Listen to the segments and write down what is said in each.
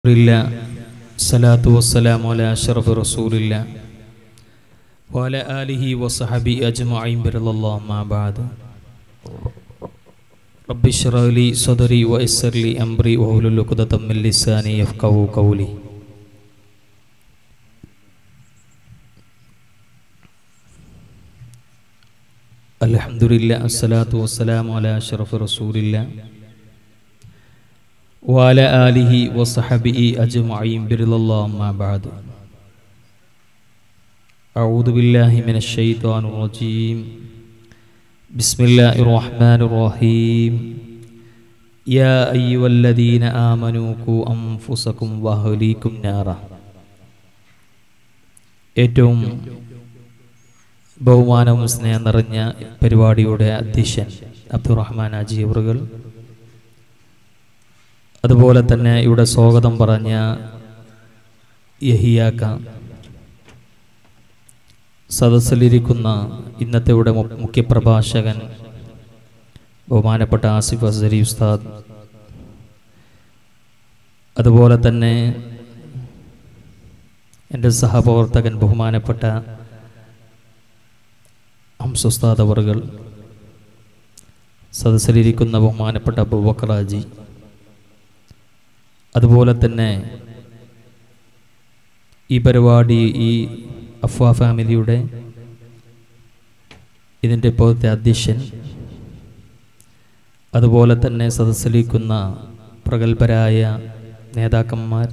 ഇല്ല സലാത്തു വസ്സലാമു അല അഷ്റഫ് റസൂലില്ല വല ആലിഹി വസഹബി അജ്മഈൻ ബിറല്ലല്ലാഹു അമ്മാ ബഅദ് റബ്ബി ഇശ്റഹ് ലി സദ്രി വയസ്സിർ ലി അംറി വഹ്ലുൽ ഉഖ്ദതം മിൻ ലിസാനി യഫ്ഖഹു ഖൗലി അൽഹംദുലില്ലാ അസ്സലാത്തു വസ്സലാമു അല അഷ്റഫ് റസൂലില്ല وعلى آله وصحبه أجمعين برضا الله أما بعد أعوذ بالله من الشيطان الرجيم بسم الله الرحمن الرحيم يا أيها الذين آمنوا قوا أنفسكم وأهليكم نارا ഏറ്റവും ബഹുമാനവും സ്നേഹം നിറഞ്ഞ പരിപാടിയുടെ അധ്യക്ഷൻ അബ്ദുറഹ്മാൻ അജീവറുകൾ അതുപോലെ തന്നെ ഇവിടെ സ്വാഗതം പറഞ്ഞ യഹിയാക്ക സദസ്സിലിരിക്കുന്ന ഇന്നത്തെ ഇവിടെ മു- മുഖ്യപ്രഭാഷകൻ ബഹുമാനപ്പെട്ട ആസിഫ് അസരി ഉസ്താദ് അതുപോലെ തന്നെ എൻ്റെ സഹപ്രവർത്തകൻ ബഹുമാനപ്പെട്ട ഹംസുസ്താദ് അവറുകൾ സദസ്സിലിരിക്കുന്ന ബഹുമാനപ്പെട്ട അബൂബക്കറാജി അതുപോലെ തന്നെ ഈ പരിപാടി ഈ അഫ്വ ഫാമിലിയുടെ ഇതിൻ്റെ ഇപ്പോഴത്തെ അധ്യക്ഷൻ അതുപോലെ തന്നെ സദസ്സിലിരിക്കുന്ന പ്രഗത്ഭരായ നേതാക്കന്മാർ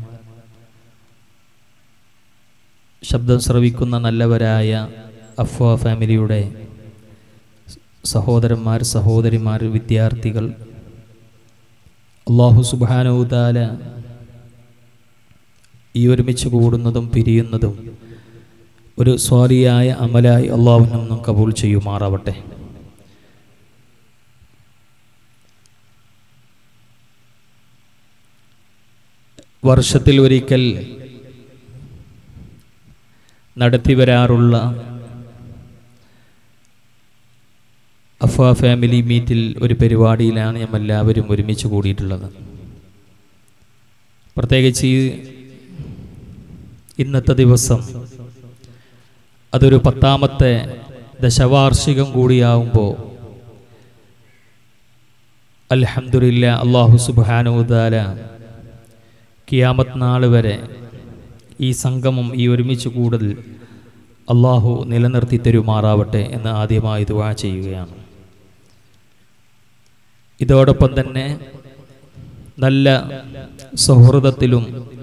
ശബ്ദം ശ്രവിക്കുന്ന നല്ലവരായ അഫ്വ ഫാമിലിയുടെ സഹോദരന്മാർ സഹോദരിമാർ വിദ്യാർത്ഥികൾ അള്ളാഹു സുബാനവുതാല ഈ ഒരുമിച്ച് കൂടുന്നതും പിരിയുന്നതും ഒരു സ്വാലിയായ അമലായി അള്ളാഹു നമ്മെ കബൂൾ ചെയ്യുമാറാവട്ടെ വർഷത്തിൽ ഒരിക്കൽ നടത്തി വരാറുള്ള അഫ ഫാമിലി മീറ്റിൽ ഒരു പരിപാടിയിലാണ് നമ്മൾ എല്ലാവരും ഒരുമിച്ച് കൂടിയിട്ടുള്ളത് പ്രത്യേകിച്ച് ഈ ഇന്നത്തെ ദിവസം അതൊരു പത്താമത്തെ ദശവാർഷികം കൂടിയാവുമ്പോൾ അൽഹംദുലില്ല അള്ളാഹു സുബാനുദാല കിയാമത്ത് നാൾ വരെ ഈ സംഗമം ഈ ഒരുമിച്ച് കൂടൽ അള്ളാഹു നിലനിർത്തി തരുമാറാവട്ടെ എന്ന് ആദ്യമായി ദുവാ ചെയ്യുകയാണ് ഇതോടൊപ്പം തന്നെ നല്ല സൗഹൃദത്തിലും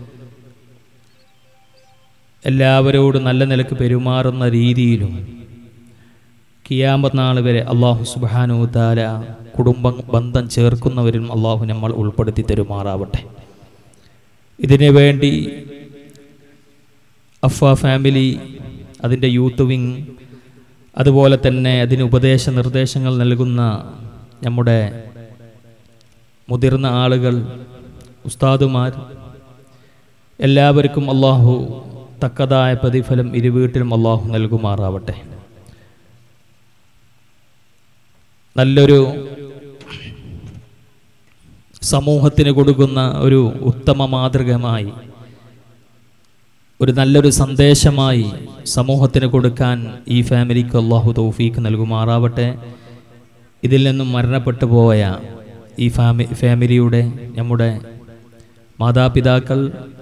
എല്ലാവരോടും നല്ല നിലക്ക് പെരുമാറുന്ന രീതിയിലും കിയാമത്ത് നാൾ വരെ അള്ളാഹു സുബാനു താല കുടുംബം ബന്ധം ചേർക്കുന്നവരും അള്ളാഹു നമ്മൾ ഉൾപ്പെടുത്തി തരുമാറാവട്ടെ ഇതിനു വേണ്ടി അഫ ഫാമിലി അതിൻ്റെ യൂത്ത് വിങ് അതുപോലെ തന്നെ അതിന് ഉപദേശ നിർദ്ദേശങ്ങൾ നൽകുന്ന നമ്മുടെ മുതിർന്ന ആളുകൾ ഉസ്താദുമാർ എല്ലാവർക്കും അള്ളാഹു തക്കതായ പ്രതിഫലം ഇരുവീട്ടിലും അള്ളാഹു നൽകുമാറാവട്ടെ നല്ലൊരു സമൂഹത്തിന് കൊടുക്കുന്ന ഒരു ഉത്തമ മാതൃകമായി ഒരു നല്ലൊരു സന്ദേശമായി സമൂഹത്തിന് കൊടുക്കാൻ ഈ ഫാമിലിക്ക് അള്ളാഹു തൗഫീക്ക് നൽകുമാറാവട്ടെ ഇതിൽ നിന്നും മരണപ്പെട്ടു പോയ ഈ ഫാമി ഫാമിലിയുടെ നമ്മുടെ മാതാപിതാക്കൾ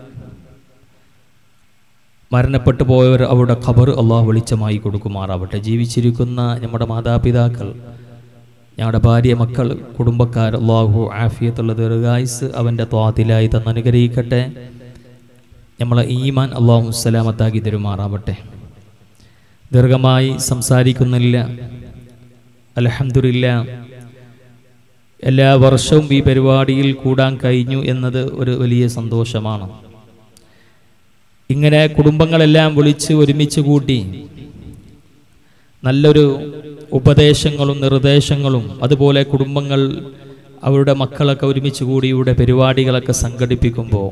മരണപ്പെട്ടു പോയവർ അവരുടെ ഖബർ അള്ളാഹു വെളിച്ചമായി കൊടുക്കുമാറാവട്ടെ ജീവിച്ചിരിക്കുന്ന നമ്മുടെ മാതാപിതാക്കൾ ഞങ്ങളുടെ ഭാര്യ മക്കൾ കുടുംബക്കാർ അള്ളാഹു ആഫിയത്തുള്ള ദീർഘായുസ് അവൻ്റെ ത്വാത്തിലായി തന്നനുഗ്രഹിക്കട്ടെ നമ്മളെ ഈമാൻ അള്ളാഹു സലാമത്താക്കി തരുമാറാവട്ടെ ദീർഘമായി സംസാരിക്കുന്നില്ല അലഹമില്ല എല്ലാ വർഷവും ഈ പരിപാടിയിൽ കൂടാൻ കഴിഞ്ഞു എന്നത് ഒരു വലിയ സന്തോഷമാണ് ഇങ്ങനെ കുടുംബങ്ങളെല്ലാം വിളിച്ച് ഒരുമിച്ച് കൂട്ടി നല്ലൊരു ഉപദേശങ്ങളും നിർദ്ദേശങ്ങളും അതുപോലെ കുടുംബങ്ങൾ അവരുടെ മക്കളൊക്കെ ഒരുമിച്ച് കൂടി ഇവിടെ പരിപാടികളൊക്കെ സംഘടിപ്പിക്കുമ്പോൾ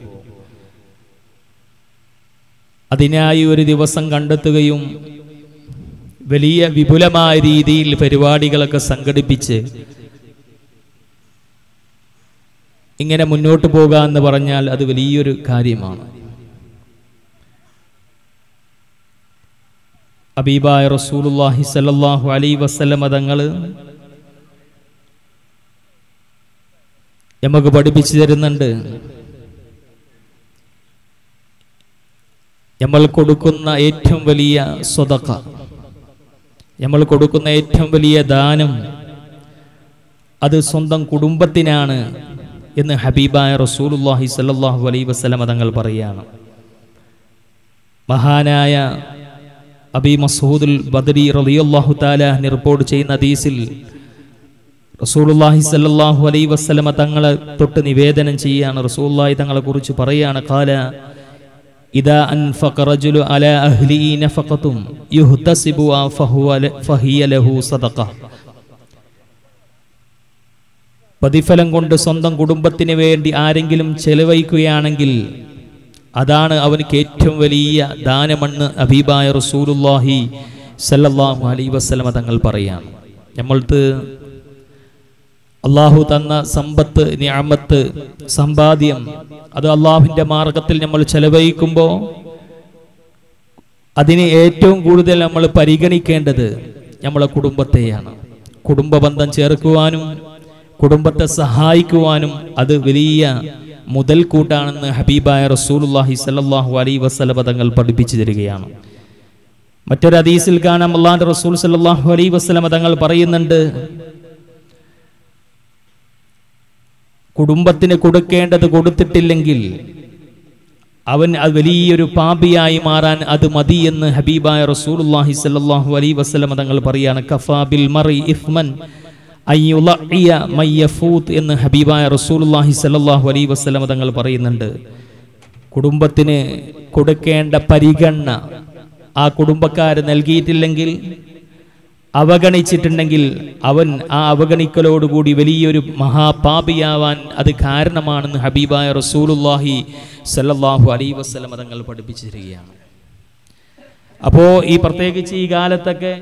അതിനായി ഒരു ദിവസം കണ്ടെത്തുകയും വലിയ വിപുലമായ രീതിയിൽ പരിപാടികളൊക്കെ സംഘടിപ്പിച്ച് ഇങ്ങനെ മുന്നോട്ട് പോകുക എന്ന് പറഞ്ഞാൽ അത് വലിയൊരു കാര്യമാണ് അബീബായ റസൂലുല്ലാഹി സല്ലല്ലാഹു അലൈ വസല്ലമ തങ്ങൾ നമുക്ക് പഠിപ്പിച്ചു തരുന്നുണ്ട് നമ്മൾ കൊടുക്കുന്ന ഏറ്റവും വലിയ സ്വതക്ക നമ്മൾ കൊടുക്കുന്ന ഏറ്റവും വലിയ ദാനം അത് സ്വന്തം കുടുംബത്തിനാണ് എന്ന് ഹബീബായ റസൂലുല്ലാഹി സല്ലല്ലാഹു അലൈ വസല്ലമ തങ്ങൾ പറയുകയാണ് മഹാനായ അബി മസൂദുൽ ബദരി റളിയല്ലാഹു തആല റിപ്പോർട്ട് ചെയ്യുന്ന ഹദീസിൽ റസൂലുള്ളാഹി സല്ലല്ലാഹു അലൈഹി വസല്ലമ തങ്ങളെ തൊട്ട് നിവേദനം ചെയ്യാണ് റസൂലുള്ളാഹി തങ്ങളെ കുറിച്ച് പറയാണ് ഖാല ഇദാ അൻഫഖ റജുലു അലാ അഹ്ലിഹി നഫഖതും യുഹ്തസിബു ഫഹുവ ല- ഫഹിയ ലഹു സദഖ പ്രതിഫലം കൊണ്ട് സ്വന്തം കുടുംബത്തിന് വേണ്ടി ആരെങ്കിലും ചെലവഴിക്കുകയാണെങ്കിൽ അതാണ് അവനക്ക് ഏറ്റവും വലിയ ദാനമെന്ന് അബീബായ റസൂലുല്ലാഹി സല്ലല്ലാഹു അലൈഹി വസല്ലമ തങ്ങൾ പറയാണ് നമ്മൾക്ക് അള്ളാഹു തന്ന സമ്പത്ത് ഞാമത്ത് സമ്പാദ്യം അത് അള്ളാഹുവിൻ്റെ മാർഗത്തിൽ നമ്മൾ ചെലവഴിക്കുമ്പോൾ അതിന് ഏറ്റവും കൂടുതൽ നമ്മൾ പരിഗണിക്കേണ്ടത് നമ്മളെ കുടുംബത്തെയാണ് കുടുംബ ബന്ധം ചേർക്കുവാനും കുടുംബത്തെ സഹായിക്കുവാനും അത് വലിയ മുതൽക്കൂട്ടാണെന്ന് ഹബീബായ റസൂലുല്ലാഹി സല്ലല്ലാഹു അലൈഹി വസല്ലമ തങ്ങൾ പഠിപ്പിച്ചു തരികയാണ് മറ്റൊരു ഹദീസിൽ കാണാം അള്ളാഹുന്റെ റസൂൽ സല്ലല്ലാഹു അലൈഹി വസല്ലമ തങ്ങൾ പറയുന്നുണ്ട് കുടുംബത്തിന് കൊടുക്കേണ്ടത് കൊടുത്തിട്ടില്ലെങ്കിൽ അവൻ അത് വലിയൊരു പാപിയായി മാറാൻ അത് മതി എന്ന് ഹബീബായ റസൂലുള്ളാഹി സ്വല്ലല്ലാഹു അലൈഹി വസല്ലം തങ്ങൾ പറയാണ് കഫാബിൽ മറി ഇഫ്മൻ അയ്യുളഇയ മയ്യഫൂത്ത് എന്ന് ഹബീബായ റസൂലുള്ളാഹി സ്വല്ലല്ലാഹു അലൈഹി വസല്ലം തങ്ങൾ പറയുന്നുണ്ട് കുടുംബത്തിന് കൊടുക്കേണ്ട പരിഗണന ആ കുടുംബക്കാർ നൽകിയിട്ടില്ലെങ്കിൽ അവഗണിച്ചിട്ടുണ്ടെങ്കിൽ അവൻ ആ അവഗണിക്കലോടുകൂടി വലിയൊരു മഹാപാപിയാവാൻ അത് കാരണമാണെന്ന് ഹബീബായ റസൂലുല്ലാഹി സല്ലല്ലാഹു അലൈഹി വസല്ലം തങ്ങൾ പഠിപ്പിച്ചു തരികയാണ് അപ്പോൾ ഈ പ്രത്യേകിച്ച് ഈ കാലത്തൊക്കെ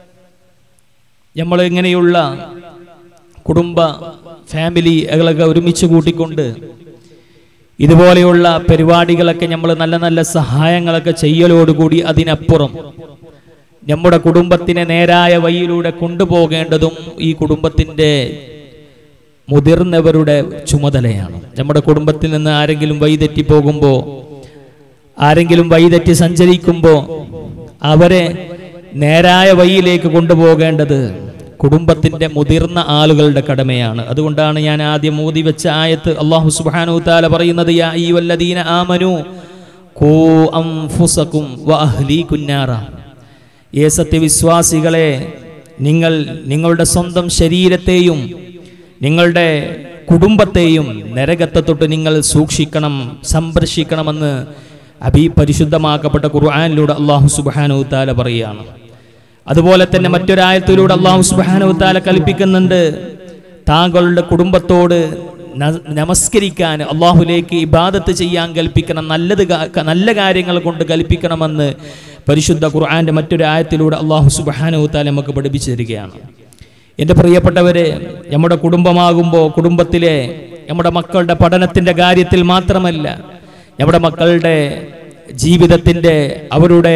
നമ്മൾ ഇങ്ങനെയുള്ള കുടുംബ ഫാമിലികളൊക്കെ ഒരുമിച്ച് കൂട്ടിക്കൊണ്ട് ഇതുപോലെയുള്ള പരിപാടികളൊക്കെ നമ്മൾ നല്ല നല്ല സഹായങ്ങളൊക്കെ ചെയ്യലോടുകൂടി അതിനപ്പുറം നമ്മുടെ കുടുംബത്തിനെ നേരായ വഴിയിലൂടെ കൊണ്ടുപോകേണ്ടതും ഈ കുടുംബത്തിൻ്റെ മുതിർന്നവരുടെ ചുമതലയാണ് നമ്മുടെ കുടുംബത്തിൽ നിന്ന് ആരെങ്കിലും വഴിതെറ്റി പോകുമ്പോൾ ആരെങ്കിലും വഴിതെറ്റി സഞ്ചരിക്കുമ്പോൾ അവരെ നേരായ വഴിയിലേക്ക് കൊണ്ടുപോകേണ്ടത് കുടുംബത്തിന്റെ മുതിർന്ന ആളുകളുടെ കടമയാണ് അതുകൊണ്ടാണ് ഞാൻ ആദ്യം മോദി വെച്ച ആയത്ത് അള്ളാഹു സുബ്ഹാനഹു തആല പറയുന്നത് യാ അയ്യുവല്ലദീന ആമനു ഖൂ അൻഫുസകും വഅഹ്ലീകുൻ നാറ ഏ സത്യവിശ്വാസികളെ നിങ്ങൾ നിങ്ങളുടെ സ്വന്തം ശരീരത്തെയും നിങ്ങളുടെ കുടുംബത്തെയും നരകത്തെ തൊട്ട് നിങ്ങൾ സൂക്ഷിക്കണം സംരക്ഷിക്കണമെന്ന് അഭി പരിശുദ്ധമാക്കപ്പെട്ട ഖുർആനിലൂടെ അള്ളാഹു സുബ്ഹാനഹു തആല പറയുകയാണ് അതുപോലെ തന്നെ മറ്റൊരായത്തിലൂടെ അള്ളാഹു സുബ്ഹാനഹു തആല കൽപ്പിക്കുന്നുണ്ട് താങ്കളുടെ കുടുംബത്തോട് ന- നമസ്കരിക്കാൻ അള്ളാഹുലേക്ക് ഇബാദത്ത് ചെയ്യാൻ കൽപ്പിക്കണം നല്ലത് കാ- നല്ല കാര്യങ്ങൾ കൊണ്ട് കൽപ്പിക്കണമെന്ന് പരിശുദ്ധ ഖുർആന്റെ മറ്റൊരു ആയത്തിലൂടെ അള്ളാഹു സുബ്ഹാനഹു തആല നമുക്ക് പഠിപ്പിച്ചു തരികയാണ് എൻ്റെ പ്രിയപ്പെട്ടവരെ നമ്മുടെ കുടുംബമാകുമ്പോൾ കുടുംബത്തിലെ നമ്മുടെ മക്കളുടെ പഠനത്തിൻ്റെ കാര്യത്തിൽ മാത്രമല്ല നമ്മുടെ മക്കളുടെ ജീവിതത്തിൻ്റെ അവരുടെ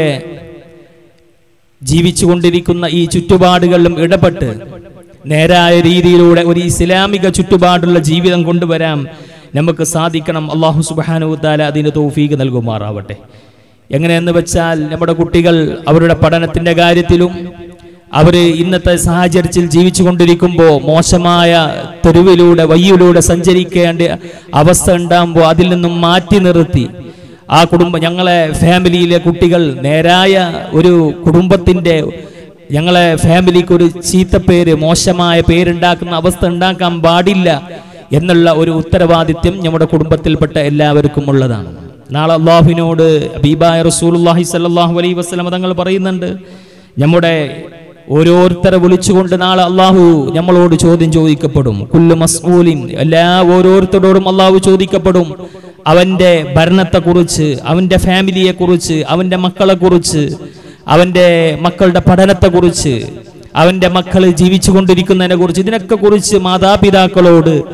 ജീവിച്ചുകൊണ്ടിരിക്കുന്ന ഈ ചുറ്റുപാടുകളിലും ഇടപെട്ട് നേരായ രീതിയിലൂടെ ഒരു ഇസ്ലാമിക ചുറ്റുപാടുള്ള ജീവിതം കൊണ്ടുവരാൻ നമുക്ക് സാധിക്കണം അള്ളാഹു സുബാനു താല അതിന് തൗഫീക്ക് നൽകുമാറാവട്ടെ എങ്ങനെയെന്ന് വെച്ചാൽ നമ്മുടെ കുട്ടികൾ അവരുടെ പഠനത്തിന്റെ കാര്യത്തിലും അവർ ഇന്നത്തെ സാഹചര്യത്തിൽ ജീവിച്ചു കൊണ്ടിരിക്കുമ്പോൾ മോശമായ തെരുവിലൂടെ വയ്യിലൂടെ സഞ്ചരിക്കേണ്ട അവസ്ഥ ഉണ്ടാകുമ്പോൾ അതിൽ നിന്നും മാറ്റി നിർത്തി ആ കുടുംബം ഞങ്ങളെ ഫാമിലിയിലെ കുട്ടികൾ നേരായ ഒരു കുടുംബത്തിൻ്റെ ഞങ്ങളെ ഫാമിലിക്ക് ഒരു ചീത്തപ്പേര് മോശമായ പേരുണ്ടാക്കുന്ന അവസ്ഥ ഉണ്ടാക്കാൻ പാടില്ല എന്നുള്ള ഒരു ഉത്തരവാദിത്യം നമ്മുടെ കുടുംബത്തിൽപ്പെട്ട എല്ലാവർക്കും ഉള്ളതാണ് നാളെ അള്ളാഹുവിനോട് ബീബായ റസൂലുള്ളാഹി സല്ലല്ലാഹു അലൈഹി വസല്ലം തങ്ങൾ പറയുന്നുണ്ട് നമ്മുടെ ഓരോരുത്തരെ വിളിച്ചുകൊണ്ട് നാളെ അള്ളാഹു നമ്മളോട് ചോദ്യം ചോദിക്കപ്പെടും കുല്ലു മസ്ഊലിൻ എല്ലാ ഓരോരുത്തരോടും അള്ളാഹു ചോദിക്കപ്പെടും അവന്റെ ഭരണത്തെക്കുറിച്ച് അവന്റെ ഫാമിലിയെ കുറിച്ച് അവന്റെ മക്കളെ കുറിച്ച് അവന്റെ മക്കളുടെ പഠനത്തെക്കുറിച്ച് അവന്റെ മക്കൾ ജീവിച്ചു കൊണ്ടിരിക്കുന്നതിനെ കുറിച്ച് ഇതിനൊക്കെ കുറിച്ച് മാതാപിതാക്കളോട്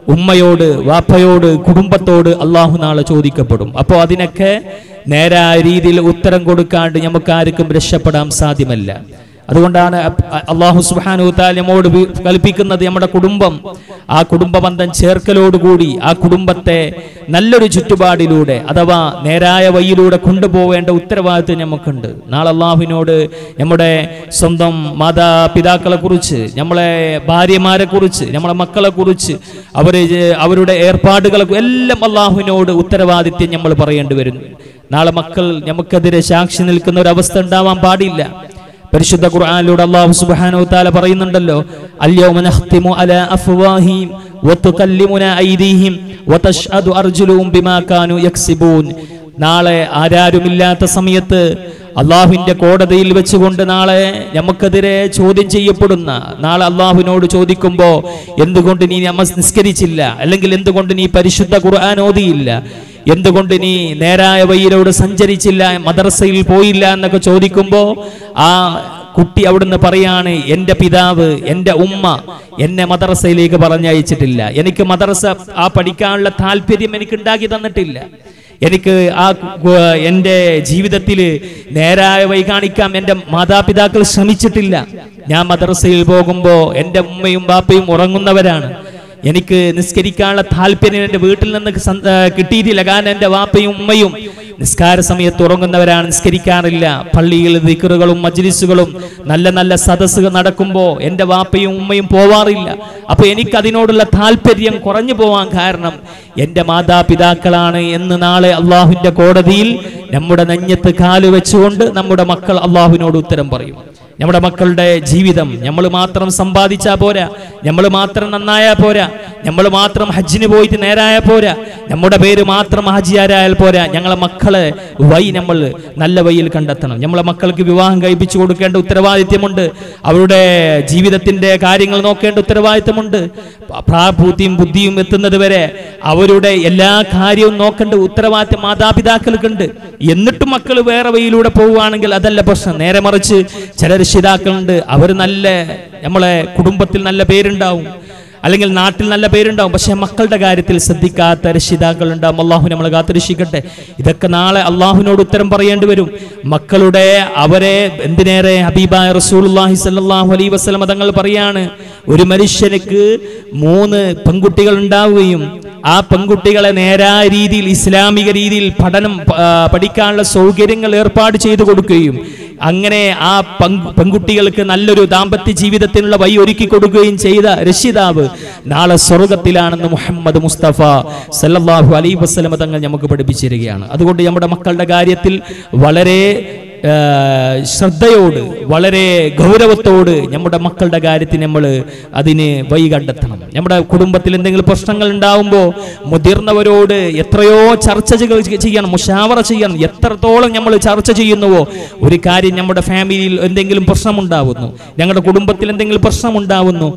ഉമ്മയോട് വാപ്പയോട് കുടുംബത്തോട് അള്ളാഹു നാളെ ചോദിക്കപ്പെടും അപ്പോൾ അതിനൊക്കെ നേരായ രീതിയിൽ ഉത്തരം കൊടുക്കാണ്ട് നമുക്ക് ആർക്കും രക്ഷപ്പെടാൻ സാധ്യമല്ല അതുകൊണ്ടാണ് അ- അള്ളാഹു സുബ്ഹാനഹു വതആല നമ്മോട് വി- കൽപ്പിക്കുന്നത് നമ്മുടെ കുടുംബം ആ കുടുംബ ബന്ധം ചേർക്കലോടുകൂടി ആ കുടുംബത്തെ നല്ലൊരു ചുറ്റുപാടിലൂടെ അഥവാ നേരായ വഴിയിലൂടെ കൊണ്ടുപോവേണ്ട ഉത്തരവാദിത്വം നമുക്കുണ്ട് നാളെ അള്ളാഹുവിനോട് നമ്മുടെ സ്വന്തം മാതാപിതാക്കളെ കുറിച്ച് നമ്മളെ ഭാര്യമാരെ കുറിച്ച് നമ്മളെ മക്കളെ കുറിച്ച് അവര് ജ- അവരുടെ ഏർപ്പാടുകളെ കു- എല്ലാം അള്ളാഹുവിനോട് ഉത്തരവാദിത്യം നമ്മൾ പറയേണ്ടി വരുന്നു നാളെ മക്കൾ നമുക്കെതിരെ സാക്ഷി നിൽക്കുന്ന ഒരു അവസ്ഥ ഉണ്ടാവാൻ പാടില്ല പരിശുദ്ധ ഖുർആനിലൂടെ അല്ലാഹു സുബ്ഹാനഹു വതആല പറയുന്നുണ്ടല്ലോ അൽയൗമ നഖ്തിമു അലാ അഫ്വാഹിം വതുകല്ലിമുനാ ഐദീഹിം വതശ്ഹദു അർജുലുഹും ബിമാ കാനൂ യക്സിബൂൻ നാളെ ആരാരുമില്ലാത്ത സമയത്ത് അള്ളാഹുവിന്റെ കോടതിയിൽ വെച്ചുകൊണ്ട് നാളെ നമുക്കെതിരെ ചോദ്യം ചെയ്യപ്പെടുന്ന നാളെ അള്ളാഹുവിനോട് ചോദിക്കുമ്പോൾ എന്തുകൊണ്ട് നീ നമ്മ നിസ്കരിച്ചില്ല അല്ലെങ്കിൽ എന്തുകൊണ്ട് നീ പരിശുദ്ധ ഖുർആൻ ഓതിയില്ല എന്തുകൊണ്ട് നീ നേരായ വഴിയിലൂടെ സഞ്ചരിച്ചില്ല മദ്രസയിൽ പോയില്ല എന്നൊക്കെ ചോദിക്കുമ്പോൾ ആ കുട്ടി അവിടുന്ന് പറയാണ് എൻ്റെ പിതാവ് എൻ്റെ ഉമ്മ എന്നെ മദ്രസയിലേക്ക് പറഞ്ഞയച്ചിട്ടില്ല എനിക്ക് മദ്രസ ആ പഠിക്കാനുള്ള താല്പര്യം എനിക്ക് ഉണ്ടാക്കി തന്നിട്ടില്ല എനിക്ക് ആ കു- എൻ്റെ ജീവിതത്തിൽ നേരായ വഴി കാണിക്കാൻ എൻ്റെ മാതാപിതാക്കൾ ശ്രമിച്ചിട്ടില്ല ഞാൻ മദ്രസയിൽ പോകുമ്പോൾ എൻ്റെ ഉമ്മയും ബാപ്പയും ഉറങ്ങുന്നവരാണ് എനിക്ക് നിസ്കരിക്കാനുള്ള താല്പര്യം എൻ്റെ വീട്ടിൽ നിന്ന് സന്ത- ആ, കിട്ടിയിട്ടില്ല കാരണം എൻ്റെ വാപ്പയും ഉമ്മയും നിസ്കാര സമയത്ത് ഉറങ്ങുന്നവരാണ് നിസ്കരിക്കാറില്ല പള്ളിയിൽ ദിക്കറുകളും മജ്ലിസുകളും നല്ല നല്ല സദസ്സുകൾ നടക്കുമ്പോൾ എൻ്റെ വാപ്പയും ഉമ്മയും പോവാറില്ല അപ്പൊ എനിക്ക് അതിനോടുള്ള താല്പര്യം കുറഞ്ഞു പോവാൻ കാരണം എൻ്റെ മാതാപിതാക്കളാണ് എന്ന് നാളെ അള്ളാഹുവിൻ്റെ കോടതിയിൽ നമ്മുടെ നെഞ്ഞത്ത് കാല് വെച്ചുകൊണ്ട് നമ്മുടെ മക്കൾ അള്ളാഹുവിനോട് ഉത്തരം പറയും നമ്മുടെ മക്കളുടെ ജീവിതം നമ്മൾ മാത്രം സമ്പാദിച്ചാ പോരാ നമ്മൾ മാത്രം നന്നായാ പോരാ നമ്മൾ മാത്രം ഹജ്ജിന് പോയിട്ട് നേരായ പോരാ നമ്മുടെ പേര് മാത്രം ഹാജിയാരായാൽ പോരാ ഞങ്ങളെ മക്കളെ വഴി നമ്മൾ നല്ല വഴിയിൽ കണ്ടെത്തണം നമ്മളെ മക്കൾക്ക് വിവാഹം കഴിപ്പിച്ചു കൊടുക്കേണ്ട ഉത്തരവാദിത്യമുണ്ട് അവരുടെ ജീവിതത്തിന്റെ കാര്യങ്ങൾ നോക്കേണ്ട ഉത്തരവാദിത്തമുണ്ട് പ്രാപൂത്തിയും ബുദ്ധിയും എത്തുന്നത് വരെ അവരുടെ എല്ലാ കാര്യവും നോക്കേണ്ട ഉത്തരവാദിത്തം മാതാപിതാക്കൾക്കുണ്ട് എന്നിട്ടും മക്കൾ വേറെ വഴിയിലൂടെ പോവുകയാണെങ്കിൽ അതല്ല പ്രശ്നം നേരെ മറിച്ച് ചില രക്ഷിതാക്കളുണ്ട് അവർ നല്ല നമ്മളെ കുടുംബത്തിൽ നല്ല പേരുണ്ടാവും അല്ലെങ്കിൽ നാട്ടിൽ നല്ല പേരുണ്ടാവും പക്ഷെ മക്കളുടെ കാര്യത്തിൽ ശ്രദ്ധിക്കാത്ത രക്ഷിതാക്കൾ ഉണ്ടാവും അള്ളാഹു നമ്മളെ കാത്തുരക്ഷിക്കട്ടെ ഇതൊക്കെ നാളെ അള്ളാഹുവിനോട് ഉത്തരം പറയേണ്ടി വരും മക്കളുടെ അവരെ എന്തിനേറെ ഹബീബായ റസൂലുള്ളാഹി സ്വല്ലല്ലാഹു അലൈഹി വസല്ലം തങ്ങൾ പറയാണ് ഒരു മനുഷ്യനുക്ക് മൂന്ന് പെൺകുട്ടികൾ ഉണ്ടാവുകയും ആ പെൺകുട്ടികളെ നേരായ രീതിയിൽ ഇസ്ലാമിക രീതിയിൽ പഠനം ആ, പഠിക്കാനുള്ള സൗകര്യങ്ങൾ ഏർപ്പാട് ചെയ്തു കൊടുക്കുകയും അങ്ങനെ ആ പങ്ക് പെൺകുട്ടികൾക്ക് നല്ലൊരു ദാമ്പത്യ ജീവിതത്തിനുള്ള വഴി ഒരുക്കി കൊടുക്കുകയും ചെയ്ത രക്ഷിതാവ് നാളെ സ്വർഗത്തിലാണെന്ന് മുഹമ്മദ് മുസ്തഫ സല്ലല്ലാഹു അലൈ വസ്ലമ തങ്ങൾ നമുക്ക് പഠിപ്പിച്ചിരിക്കുകയാണ് അതുകൊണ്ട് നമ്മുടെ മക്കളുടെ കാര്യത്തിൽ വളരെ ആ, ശ്രദ്ധയോട് വളരെ ഗൗരവത്തോട് നമ്മുടെ മക്കളുടെ കാര്യത്തിൽ നമ്മൾ അതിന് വഴി കണ്ടെത്തണം നമ്മുടെ കുടുംബത്തിൽ എന്തെങ്കിലും പ്രശ്നങ്ങൾ ഉണ്ടാവുമ്പോൾ മുതിർന്നവരോട് എത്രയോ ചർച്ച ചെയ്യ- ചെയ്യണം മുഷാവറ ചെയ്യണം എത്രത്തോളം നമ്മൾ ചർച്ച ചെയ്യുന്നുവോ ഒരു കാര്യം നമ്മുടെ ഫാമിലിയിൽ എന്തെങ്കിലും പ്രശ്നമുണ്ടാവുന്നു ഞങ്ങളുടെ കുടുംബത്തിൽ എന്തെങ്കിലും പ്രശ്നമുണ്ടാവുന്നു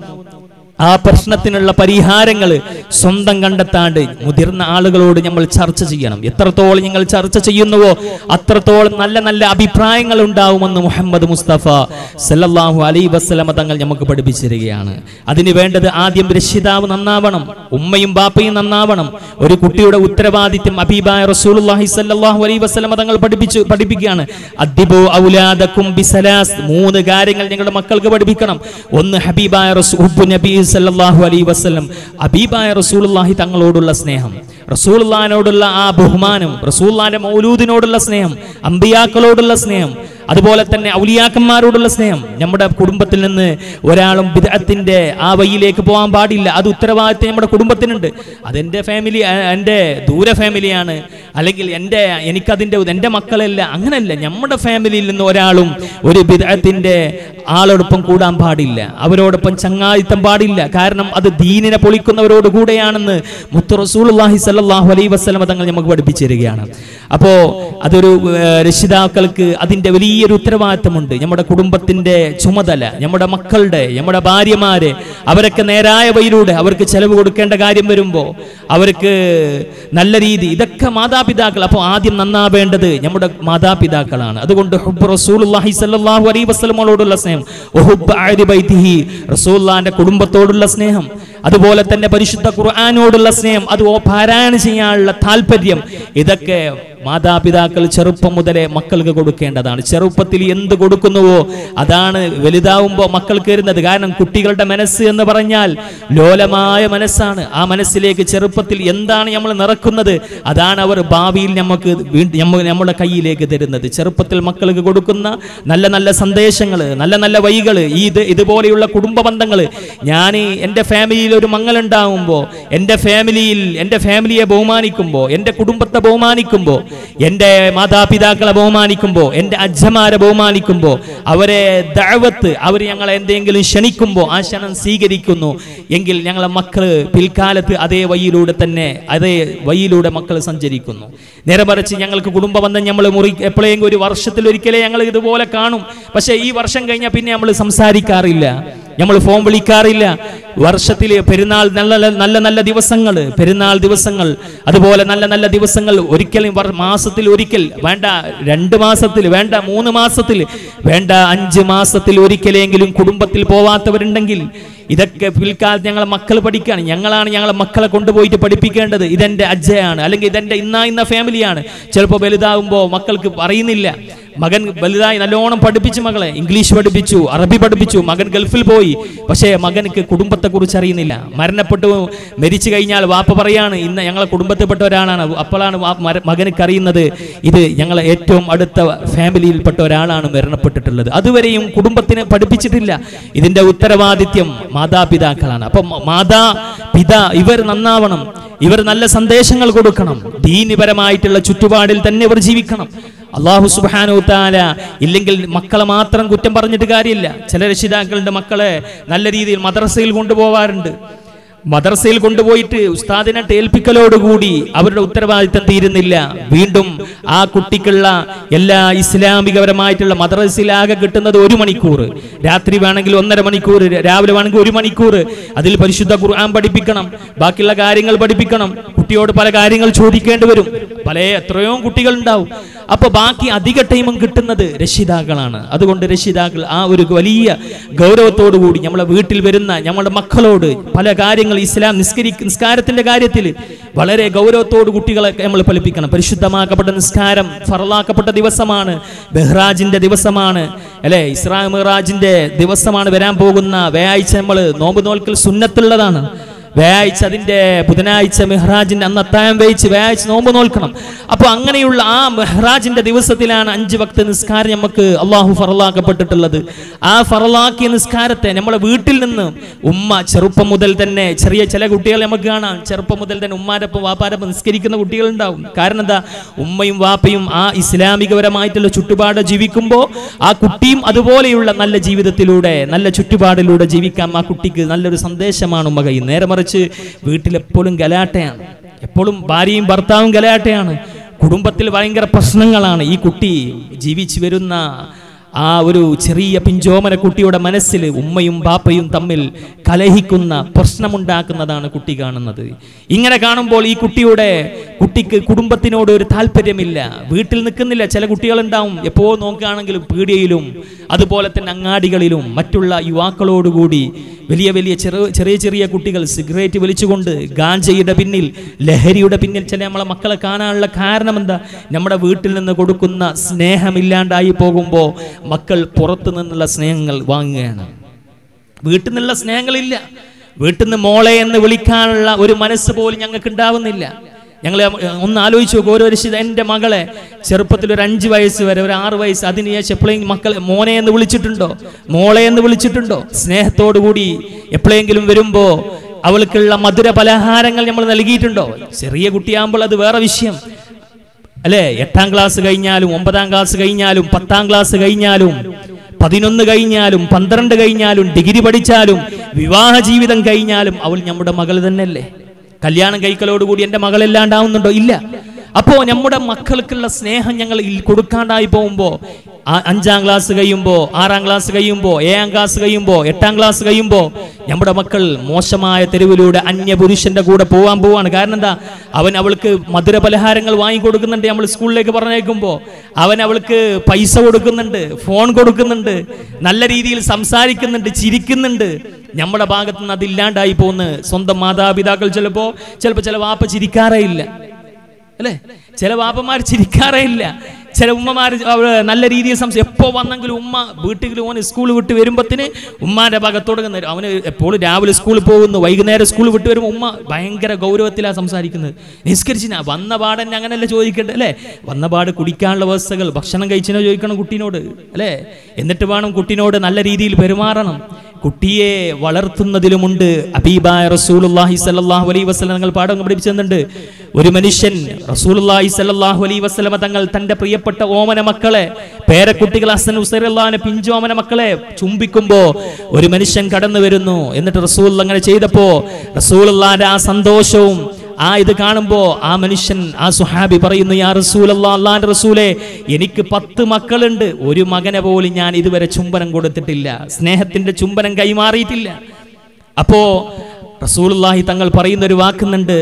ആ പ്രശ്നത്തിനുള്ള പരിഹാരങ്ങൾ സ്വന്തം കണ്ടെത്താണ്ട് മുതിർന്ന ആളുകളോട് നമ്മൾ ചർച്ച ചെയ്യണം എത്രത്തോളം നിങ്ങൾ ചർച്ച ചെയ്യുന്നുവോ അത്രത്തോളം നല്ല നല്ല അഭിപ്രായങ്ങൾ ഉണ്ടാവുമെന്ന് മുഹമ്മദ് മുസ്തഫ സല്ലല്ലാഹു അലൈ വസ്ലമ തങ്ങൾ നമുക്ക് പഠിപ്പിച്ചിരിക്കുകയാണ് അതിന് വേണ്ടത് ആദ്യം രക്ഷിതാവ് നന്നാവണം ഉമ്മയും ബാപ്പയും നന്നാവണം ഒരു കുട്ടിയുടെ ഉത്തരവാദിത്യം അബീബായ റസൂലുള്ളാഹി സല്ലല്ലാഹു അലൈഹി വസല്ലമ തങ്ങൾ പഠിപ്പിച്ചു പഠിപ്പിക്കുകയാണ് അദ്ദിബു ഔലാദക്കും ബിസലാസ് മൂന്ന് കാര്യങ്ങൾ നിങ്ങളുടെ മക്കൾക്ക് പഠിപ്പിക്കണം ഒന്ന് ഹബീബായ റസൂ- ഹുബ്ബു നബി സല്ലല്ലാഹു അലൈഹി വസല്ലം ഹബീബായ റസൂലുള്ളാഹി തങ്ങളോടുള്ള സ്നേഹം റസൂലുള്ളാഹിനോടുള്ള ആ ബഹുമാനം റസൂലുള്ളാഹിന്റെ മൗലൂദിനോടുള്ള സ്നേഹം അമ്പിയാക്കളോടുള്ള സ്നേഹം അതുപോലെ തന്നെ ഔലിയാക്കന്മാരോടുള്ള സ്നേഹം നമ്മുടെ കുടുംബത്തിൽ നിന്ന് ഒരാളും ബിദഅത്തിന്റെ ആ വഴിയിലേക്ക് പോകാൻ പാടില്ല അത് ഉത്തരവാദിത്തം നമ്മുടെ കുടുംബത്തിനുണ്ട് അതെന്റെ ഫാമിലി ആ, എൻ്റെ ദൂര ഫാമിലിയാണ് അല്ലെങ്കിൽ എൻ്റെ എനിക്കതിൻ്റെ എൻ്റെ മക്കളല്ല അങ്ങനല്ല നമ്മുടെ ഫാമിലിയിൽ നിന്ന് ഒരാളും ഒരു ബിദഅത്തിന്റെ ആളോടൊപ്പം കൂടാൻ പാടില്ല അവരോടൊപ്പം ചങ്ങാതിത്തം പാടില്ല കാരണം അത് ദീനിനെ പൊളിക്കുന്നവരോട് കൂടെയാണെന്ന് മുത്തു റസൂലുള്ളാഹി സ്വല്ലല്ലാഹു അലൈഹി വസല്ലമ തങ്ങൾ നമുക്ക് പഠിപ്പിച്ചു തരികയാണ് അപ്പോൾ അതൊരു ഏർ, രക്ഷിതാക്കൾക്ക് അതിൻ്റെ വലിയൊരു ഉത്തരവാദിത്തമുണ്ട് നമ്മുടെ കുടുംബത്തിന്റെ ചുമതല നമ്മുടെ മക്കളുടെ നമ്മുടെ ഭാര്യമാരെ അവരൊക്കെ നേരായ വഴിയിലൂടെ അവർക്ക് ചെലവ് കൊടുക്കേണ്ട കാര്യം വരുമ്പോൾ അവർക്ക് നല്ല രീതി ഇതൊക്കെ മാതാപിതാക്കൾ അപ്പോൾ ആദ്യം നന്നാവേണ്ടത് നമ്മുടെ മാതാപിതാക്കളാണ് അതുകൊണ്ട് ഹുബ്ബ് റസൂലുള്ളാഹി സ്വല്ലല്ലാഹു അലൈഹി വസല്ലമയോടുള്ള സ്നേഹം വഹുബ്ബ് അഹ്ലി ബൈത്തിഹി റസൂലുള്ളാഹിന്റെ കുടുംബത്തോടുള്ള സ്നേഹം അതുപോലെ തന്നെ പരിശുദ്ധ ഖുർആാനോടുള്ള സ്നേഹം അത് ഓ പാരായണം ചെയ്യാനുള്ള താല്പര്യം ഇതൊക്കെ മാതാപിതാക്കൾ ചെറുപ്പം മുതലേ മക്കൾക്ക് കൊടുക്കേണ്ടതാണ് ചെറുപ്പത്തിൽ എന്ത് കൊടുക്കുന്നുവോ അതാണ് വലുതാവുമ്പോൾ മക്കൾക്ക് വരുന്നത് കാരണം കുട്ടികളുടെ മനസ്സ് എന്ന് പറഞ്ഞാൽ ലോലമായ മനസ്സാണ് ആ മനസ്സിലേക്ക് ചെറുപ്പത്തിൽ എന്താണ് നമ്മൾ നിറക്കുന്നത് അതാണ് അവർ ഭാവിയിൽ നമുക്ക് വീണ്ടും നമ്മ- നമ്മുടെ കയ്യിലേക്ക് തരുന്നത് ചെറുപ്പത്തിൽ മക്കൾക്ക് കൊടുക്കുന്ന നല്ല നല്ല സന്ദേശങ്ങൾ നല്ല നല്ല വഴികൾ ഈ ഇത് ഇതുപോലെയുള്ള കുടുംബ ബന്ധങ്ങൾ ഞാൻ എൻ്റെ ഫാമിലിയിൽ ഒരു മങ്ങലുണ്ടാവുമ്പോൾ എൻ്റെ ഫാമിലിയിൽ എൻ്റെ ഫാമിലിയെ ബഹുമാനിക്കുമ്പോൾ എൻ്റെ കുടുംബത്തെ ബഹുമാനിക്കുമ്പോൾ എൻ്റെ മാതാപിതാക്കളെ ബഹുമാനിക്കുമ്പോൾ എൻ്റെ അജ്ജമാരെ ബഹുമാനിക്കുമ്പോൾ അവരെ ദഅവത്ത് അവർ ഞങ്ങളെ എന്തെങ്കിലും ക്ഷണിക്കുമ്പോൾ ആ ക്ഷണം സ്വീകരിക്കുന്നു എങ്കിൽ ഞങ്ങളെ മക്കൾ പിൽക്കാലത്ത് അതേ വഴിയിലൂടെ തന്നെ അതേ വഴിയിലൂടെ മക്കൾ സഞ്ചരിക്കുന്നു നേരെ മറിച്ച് ഞങ്ങൾക്ക് കുടുംബ ബന്ധം നമ്മൾ മുറി എപ്പോഴെങ്കിലും ഒരു വർഷത്തിൽ ഒരിക്കലേ ഞങ്ങൾ ഇതുപോലെ കാണും പക്ഷേ ഈ വർഷം കഴിഞ്ഞാൽ പിന്നെ നമ്മൾ സംസാരിക്കാറില്ല നമ്മൾ ഫോൺ വിളിക്കാറില്ല വർഷത്തിൽ പെരുന്നാൾ നല്ല നല്ല- നല്ല നല്ല ദിവസങ്ങൾ പെരുന്നാൾ ദിവസങ്ങൾ അതുപോലെ നല്ല നല്ല ദിവസങ്ങൾ ഒരിക്കലും വർ- മാസത്തിൽ ഒരിക്കൽ വേണ്ട രണ്ട് മാസത്തിൽ വേണ്ട മൂന്ന് മാസത്തിൽ വേണ്ട അഞ്ച് മാസത്തിൽ ഒരിക്കലെങ്കിലും കുടുംബത്തിൽ പോവാത്തവരുണ്ടെങ്കിൽ ഇതൊക്കെ പിൽക്കാലത്ത് ഞങ്ങളെ മക്കൾ പഠിക്കുകയാണ് ഞങ്ങളാണ് ഞങ്ങളെ മക്കളെ കൊണ്ടുപോയിട്ട് പഠിപ്പിക്കേണ്ടത് ഇതെന്റെ അജ്ജയാണ് അല്ലെങ്കിൽ ഇതെന്റെ ഇന്ന ഇന്ന ഫാമിലിയാണ് ചിലപ്പോൾ വലുതാകുമ്പോൾ മക്കൾക്ക് പറയുന്നില്ല മകൻ വലുതായി നല്ലോണം പഠിപ്പിച്ചു മകളെ ഇംഗ്ലീഷ് പഠിപ്പിച്ചു അറബി പഠിപ്പിച്ചു മകൻ ഗൾഫിൽ പോയി പക്ഷേ മകനക്ക് കുടുംബത്തെ കുറിച്ച് അറിയുന്നില്ല മരണപ്പെട്ടു മരിച്ചു കഴിഞ്ഞാൽ വാപ്പ പറയാണ് ഇന്ന് ഞങ്ങളെ കുടുംബത്തിൽപ്പെട്ട ഒരാളാണ് അപ്പോഴാണ് വാ- മര- മകനക്ക് അറിയുന്നത് ഇത് ഞങ്ങളെ ഏറ്റവും അടുത്ത ഫാമിലിയിൽപ്പെട്ട ഒരാളാണ് മരണപ്പെട്ടിട്ടുള്ളത് അതുവരെയും കുടുംബത്തിനെ പഠിപ്പിച്ചിട്ടില്ല ഇതിന്റെ ഉത്തരവാദിത്യം മാതാപിതാക്കളാണ് അപ്പം മാതാ പിതാ ഇവർ നന്നാവണം ഇവർ നല്ല സന്ദേശങ്ങൾ കൊടുക്കണം ദീനിപരമായിട്ടുള്ള ചുറ്റുപാടിൽ തന്നെ ഇവർ ജീവിക്കണം അള്ളാഹു സുബാനു താല ഇല്ലെങ്കിൽ മക്കളെ മാത്രം കുറ്റം പറഞ്ഞിട്ട് കാര്യമില്ല ചില രക്ഷിതാക്കളുടെ മക്കളെ നല്ല രീതിയിൽ മദ്രസയിൽ കൊണ്ടുപോവാറുണ്ട് മദ്രസയിൽ കൊണ്ടുപോയിട്ട് ഉസ്താദിനെ ഏൽപ്പിക്കലോടുകൂടി അവരുടെ ഉത്തരവാദിത്തം തീരുന്നില്ല വീണ്ടും ആ കുട്ടിക്കുള്ള എല്ലാ ഇസ്ലാമികപരമായിട്ടുള്ള മദ്രസയിലാകെ കിട്ടുന്നത് ഒരു മണിക്കൂർ രാത്രി വേണമെങ്കിൽ ഒന്നര മണിക്കൂർ രാവിലെ വേണമെങ്കിൽ ഒരു മണിക്കൂർ അതിൽ പരിശുദ്ധ ഖുർആൻ പഠിപ്പിക്കണം ബാക്കിയുള്ള കാര്യങ്ങൾ പഠിപ്പിക്കണം കുട്ടിയോട് പല കാര്യങ്ങൾ ചോദിക്കേണ്ടി വരും പല എത്രയോ കുട്ടികൾ ഉണ്ടാവും അപ്പൊ ബാക്കി അധിക ടൈമും കിട്ടുന്നത് രക്ഷിതാക്കളാണ് അതുകൊണ്ട് രക്ഷിതാക്കൾ ആ ഒരു വലിയ ഗൗരവത്തോടു കൂടി നമ്മളെ വീട്ടിൽ വരുന്ന നമ്മുടെ മക്കളോട് പല കാര്യങ്ങൾ ഇസ്ലാം നിസ്കരി നിസ്കാരത്തിന്റെ കാര്യത്തിൽ വളരെ ഗൗരവത്തോട് കുട്ടികളെ നമ്മൾ പഠിപ്പിക്കണം പരിശുദ്ധമാക്കപ്പെട്ട നിസ്കാരം ഫറലാക്കപ്പെട്ട ദിവസമാണ് ബെഹ്റാജിന്റെ ദിവസമാണ് അല്ലെ ഇസ്രാ മെഹ്റാജിന്റെ ദിവസമാണ് വരാൻ പോകുന്ന വ്യാഴ്ച നമ്മൾ നോമ്പ് നോൽക്കൽ സുന്നത്തുള്ളതാണ് വ്യാഴ്ച അതിന്റെ ബുധനാഴ്ച മെഹ്റാജിന്റെ അന്ന് അത്തായം വേയിച്ച് വ്യാഴ്ച നോമ്പ് നോൽക്കണം അപ്പോൾ അങ്ങനെയുള്ള ആ മെഹ്റാജിന്റെ ദിവസത്തിലാണ് അഞ്ച് ഭക്ത നിസ്കാരം നമുക്ക് അള്ളാഹു ഫറലാക്കപ്പെട്ടിട്ടുള്ളത് ആ ഫറലാക്കിയ നിസ്കാരത്തെ നമ്മളെ വീട്ടിൽ നിന്ന് ഉമ്മ ചെറുപ്പം മുതൽ തന്നെ ചെറിയ ചില കുട്ടികൾ നമുക്ക് കാണാം ചെറുപ്പം മുതൽ തന്നെ ഉമ്മാരപ്പം വാപ്പാരപ്പം നിസ്കരിക്കുന്ന കുട്ടികളുണ്ടാവും കാരണം എന്താ ഉമ്മയും വാപ്പയും ആ ഇസ്ലാമികപരമായിട്ടുള്ള ചുറ്റുപാട് ജീവിക്കുമ്പോൾ ആ കുട്ടിയും അതുപോലെയുള്ള നല്ല ജീവിതത്തിലൂടെ നല്ല ചുറ്റുപാടിലൂടെ ജീവിക്കാം ആ കുട്ടിക്ക് നല്ലൊരു സന്ദേശമാണ് ഉമ്മ കയ്യിൽ നേരെ മറിച്ച് വീട്ടിലെപ്പോഴും ഗലാട്ടയാണ് എപ്പോഴും ഭാര്യയും ഭർത്താവും ഗലാട്ടയാണ് കുടുംബത്തിൽ ഭയങ്കര പ്രശ്നങ്ങളാണ് ഈ കുട്ടി ജീവിച്ചു വരുന്ന ആ ഒരു ചെറിയ പിഞ്ചോമന കുട്ടിയുടെ മനസ്സിൽ ഉമ്മയും ബാപ്പയും തമ്മിൽ കലഹിക്കുന്ന പ്രശ്നമുണ്ടാക്കുന്നതാണ് കുട്ടി കാണുന്നത് ഇങ്ങനെ കാണുമ്പോൾ ഈ കുട്ടിയുടെ കുട്ടിക്ക് കുടുംബത്തിനോട് ഒരു താല്പര്യമില്ല വീട്ടിൽ നിൽക്കുന്നില്ല ചില കുട്ടികളുണ്ടാവും എപ്പോ നോക്കുകയാണെങ്കിലും പീടികയിലും അതുപോലെ തന്നെ അങ്ങാടികളിലും മറ്റുള്ള യുവാക്കളോടുകൂടി വലിയ വലിയ ചെറു ചെറിയ ചെറിയ കുട്ടികൾ സിഗരറ്റ് വലിച്ചുകൊണ്ട് ഗാഞ്ചയുടെ പിന്നിൽ ലഹരിയുടെ പിന്നിൽ ചില നമ്മളെ മക്കളെ കാണാനുള്ള കാരണം എന്താ നമ്മുടെ വീട്ടിൽ നിന്ന് കൊടുക്കുന്ന സ്നേഹമില്ലാണ്ടായി പോകുമ്പോൾ മക്കൾ പുറത്തു നിന്നുള്ള സ്നേഹങ്ങൾ വാങ്ങുകയാണ് വീട്ടിൽ നിന്നുള്ള സ്നേഹങ്ങളില്ല വീട്ടിൽ നിന്ന് മോളെ എന്ന് വിളിക്കാനുള്ള ഒരു മനസ്സ് പോലും ഞങ്ങൾക്ക് ഉണ്ടാവുന്നില്ല ഞങ്ങൾ ഒന്ന് ആലോചിച്ച് നോക്കും ഓരോ രക്ഷിത എൻ്റെ മകളെ ചെറുപ്പത്തിൽ ഒരു അഞ്ച് വയസ്സ് വരെ ഒരു ആറ് വയസ്സ് അതിന് ശേഷം എപ്പോഴെങ്കിലും മക്കളെ മോനെ എന്ന് വിളിച്ചിട്ടുണ്ടോ മോളെ എന്ന് വിളിച്ചിട്ടുണ്ടോ സ്നേഹത്തോടു കൂടി എപ്പോഴെങ്കിലും വരുമ്പോൾ അവൾക്കുള്ള മധുര പലഹാരങ്ങൾ നമ്മൾ നൽകിയിട്ടുണ്ടോ ചെറിയ കുട്ടിയാകുമ്പോൾ അത് വേറെ വിഷയം അല്ലേ എട്ടാം ക്ലാസ് കഴിഞ്ഞാലും ഒമ്പതാം ക്ലാസ് കഴിഞ്ഞാലും പത്താം ക്ലാസ് കഴിഞ്ഞാലും പതിനൊന്ന് കഴിഞ്ഞാലും പന്ത്രണ്ട് കഴിഞ്ഞാലും ഡിഗ്രി പഠിച്ചാലും വിവാഹ ജീവിതം കഴിഞ്ഞാലും അവൾ നമ്മുടെ മകൾ തന്നെയല്ലേ കല്യാണം കഴിക്കലോടുകൂടി എൻ്റെ മകളെല്ലാണ്ടാവുന്നുണ്ടോ ഇല്ല അപ്പോ നമ്മുടെ മക്കൾക്കുള്ള സ്നേഹം ഞങ്ങൾ ഇൽ- കൊടുക്കാണ്ടായി പോകുമ്പോ ആ- അഞ്ചാം ക്ലാസ് കഴിയുമ്പോ ആറാം ക്ലാസ് കഴിയുമ്പോ ഏഴാം ക്ലാസ് കഴിയുമ്പോ എട്ടാം ക്ലാസ് കഴിയുമ്പോ നമ്മുടെ മക്കൾ മോശമായ തെരുവിലൂടെ അന്യ പുരുഷന്റെ കൂടെ പോകാൻ പോവാണ് കാരണം എന്താ അവൻ അവൾക്ക് മധുര പലഹാരങ്ങൾ വാങ്ങിക്കൊടുക്കുന്നുണ്ട് നമ്മൾ സ്കൂളിലേക്ക് പറഞ്ഞേക്കുമ്പോ അവൻ അവൾക്ക് പൈസ കൊടുക്കുന്നുണ്ട് ഫോൺ കൊടുക്കുന്നുണ്ട് നല്ല രീതിയിൽ സംസാരിക്കുന്നുണ്ട് ചിരിക്കുന്നുണ്ട് നമ്മുടെ ഭാഗത്ത് നിന്ന് അതില്ലാണ്ടായി പോകുന്നു സ്വന്തം മാതാപിതാക്കൾ ചിലപ്പോ ചിലപ്പോ ചില വാപ്പ ചിരിക്കാറേ ഇല്ല അല്ലേ ചില വാപ്പന്മാർ ചിരിക്കാറേ ഇല്ല ചില ഉമ്മമാർ നല്ല രീതിയിൽ സംസാരിക്കും എപ്പോ വന്നെങ്കിലും ഉമ്മ വീട്ടിൽ ഓന് സ്കൂൾ വിട്ട് വരുമ്പത്തിന് ഉമ്മാന്റെ ഭാഗത്തോട് നിന്ന് അവന് എപ്പോഴും രാവിലെ സ്കൂളിൽ പോകുന്നു വൈകുന്നേരം സ്കൂൾ വിട്ട് വരുമ്പോൾ ഉമ്മ ഭയങ്കര ഗൗരവത്തിലാണ് സംസാരിക്കുന്നത് നിസ്കരിച്ചിന വന്ന പാടന്നെ അങ്ങനെയല്ല ചോദിക്കട്ടെ അല്ലേ വന്ന പാട് കുടിക്കാനുള്ള വ്യവസ്ഥകൾ ഭക്ഷണം കഴിച്ചിനോ ചോദിക്കണം കുട്ടീനോട് അല്ലേ എന്നിട്ട് വേണം കുട്ടീനോട് നല്ല രീതിയിൽ പെരുമാറണം കുട്ടിയെ വളർത്തുന്നതിലുമുണ്ട് അബീബായ റസൂലുള്ളാഹി സല്ലല്ലാഹു അലൈഹി വസല്ലം തങ്ങൾ പാഠം പഠിപ്പിച്ചെന്നുണ്ട് ഒരു മനുഷ്യൻ റസൂലുള്ളാഹി സല്ലല്ലാഹു അലൈഹി വസല്ലം തങ്ങൾ തന്റെ പ്രിയപ്പെട്ട ഓമന മക്കളെ പേരക്കുട്ടികൾ ഹസൻ ഉസൈറുള്ളാഹിനെ പിഞ്ചോമന മക്കളെ ചുംബിക്കുമ്പോ ഒരു മനുഷ്യൻ കടന്നു വരുന്നു എന്നിട്ട് റസൂൽ അങ്ങനെ ചെയ്തപ്പോ റസൂലുള്ളാന്റെ ആ സന്തോഷവും ആ ഇത് കാണുമ്പോ ആ മനുഷ്യൻ ആ സുഹാബി പറയുന്നു യാ റസൂൽ അള്ളാന്റെ റസൂലെ എനിക്ക് പത്ത് മക്കളുണ്ട് ഒരു മകനെ പോലും ഞാൻ ഇതുവരെ ചുംബനം കൊടുത്തിട്ടില്ല സ്നേഹത്തിന്റെ ചുംബനം കൈമാറിയിട്ടില്ല അപ്പോ റസൂലുള്ളാഹി തങ്ങൾ പറയുന്ന ഒരു വാക്കുന്നുണ്ട്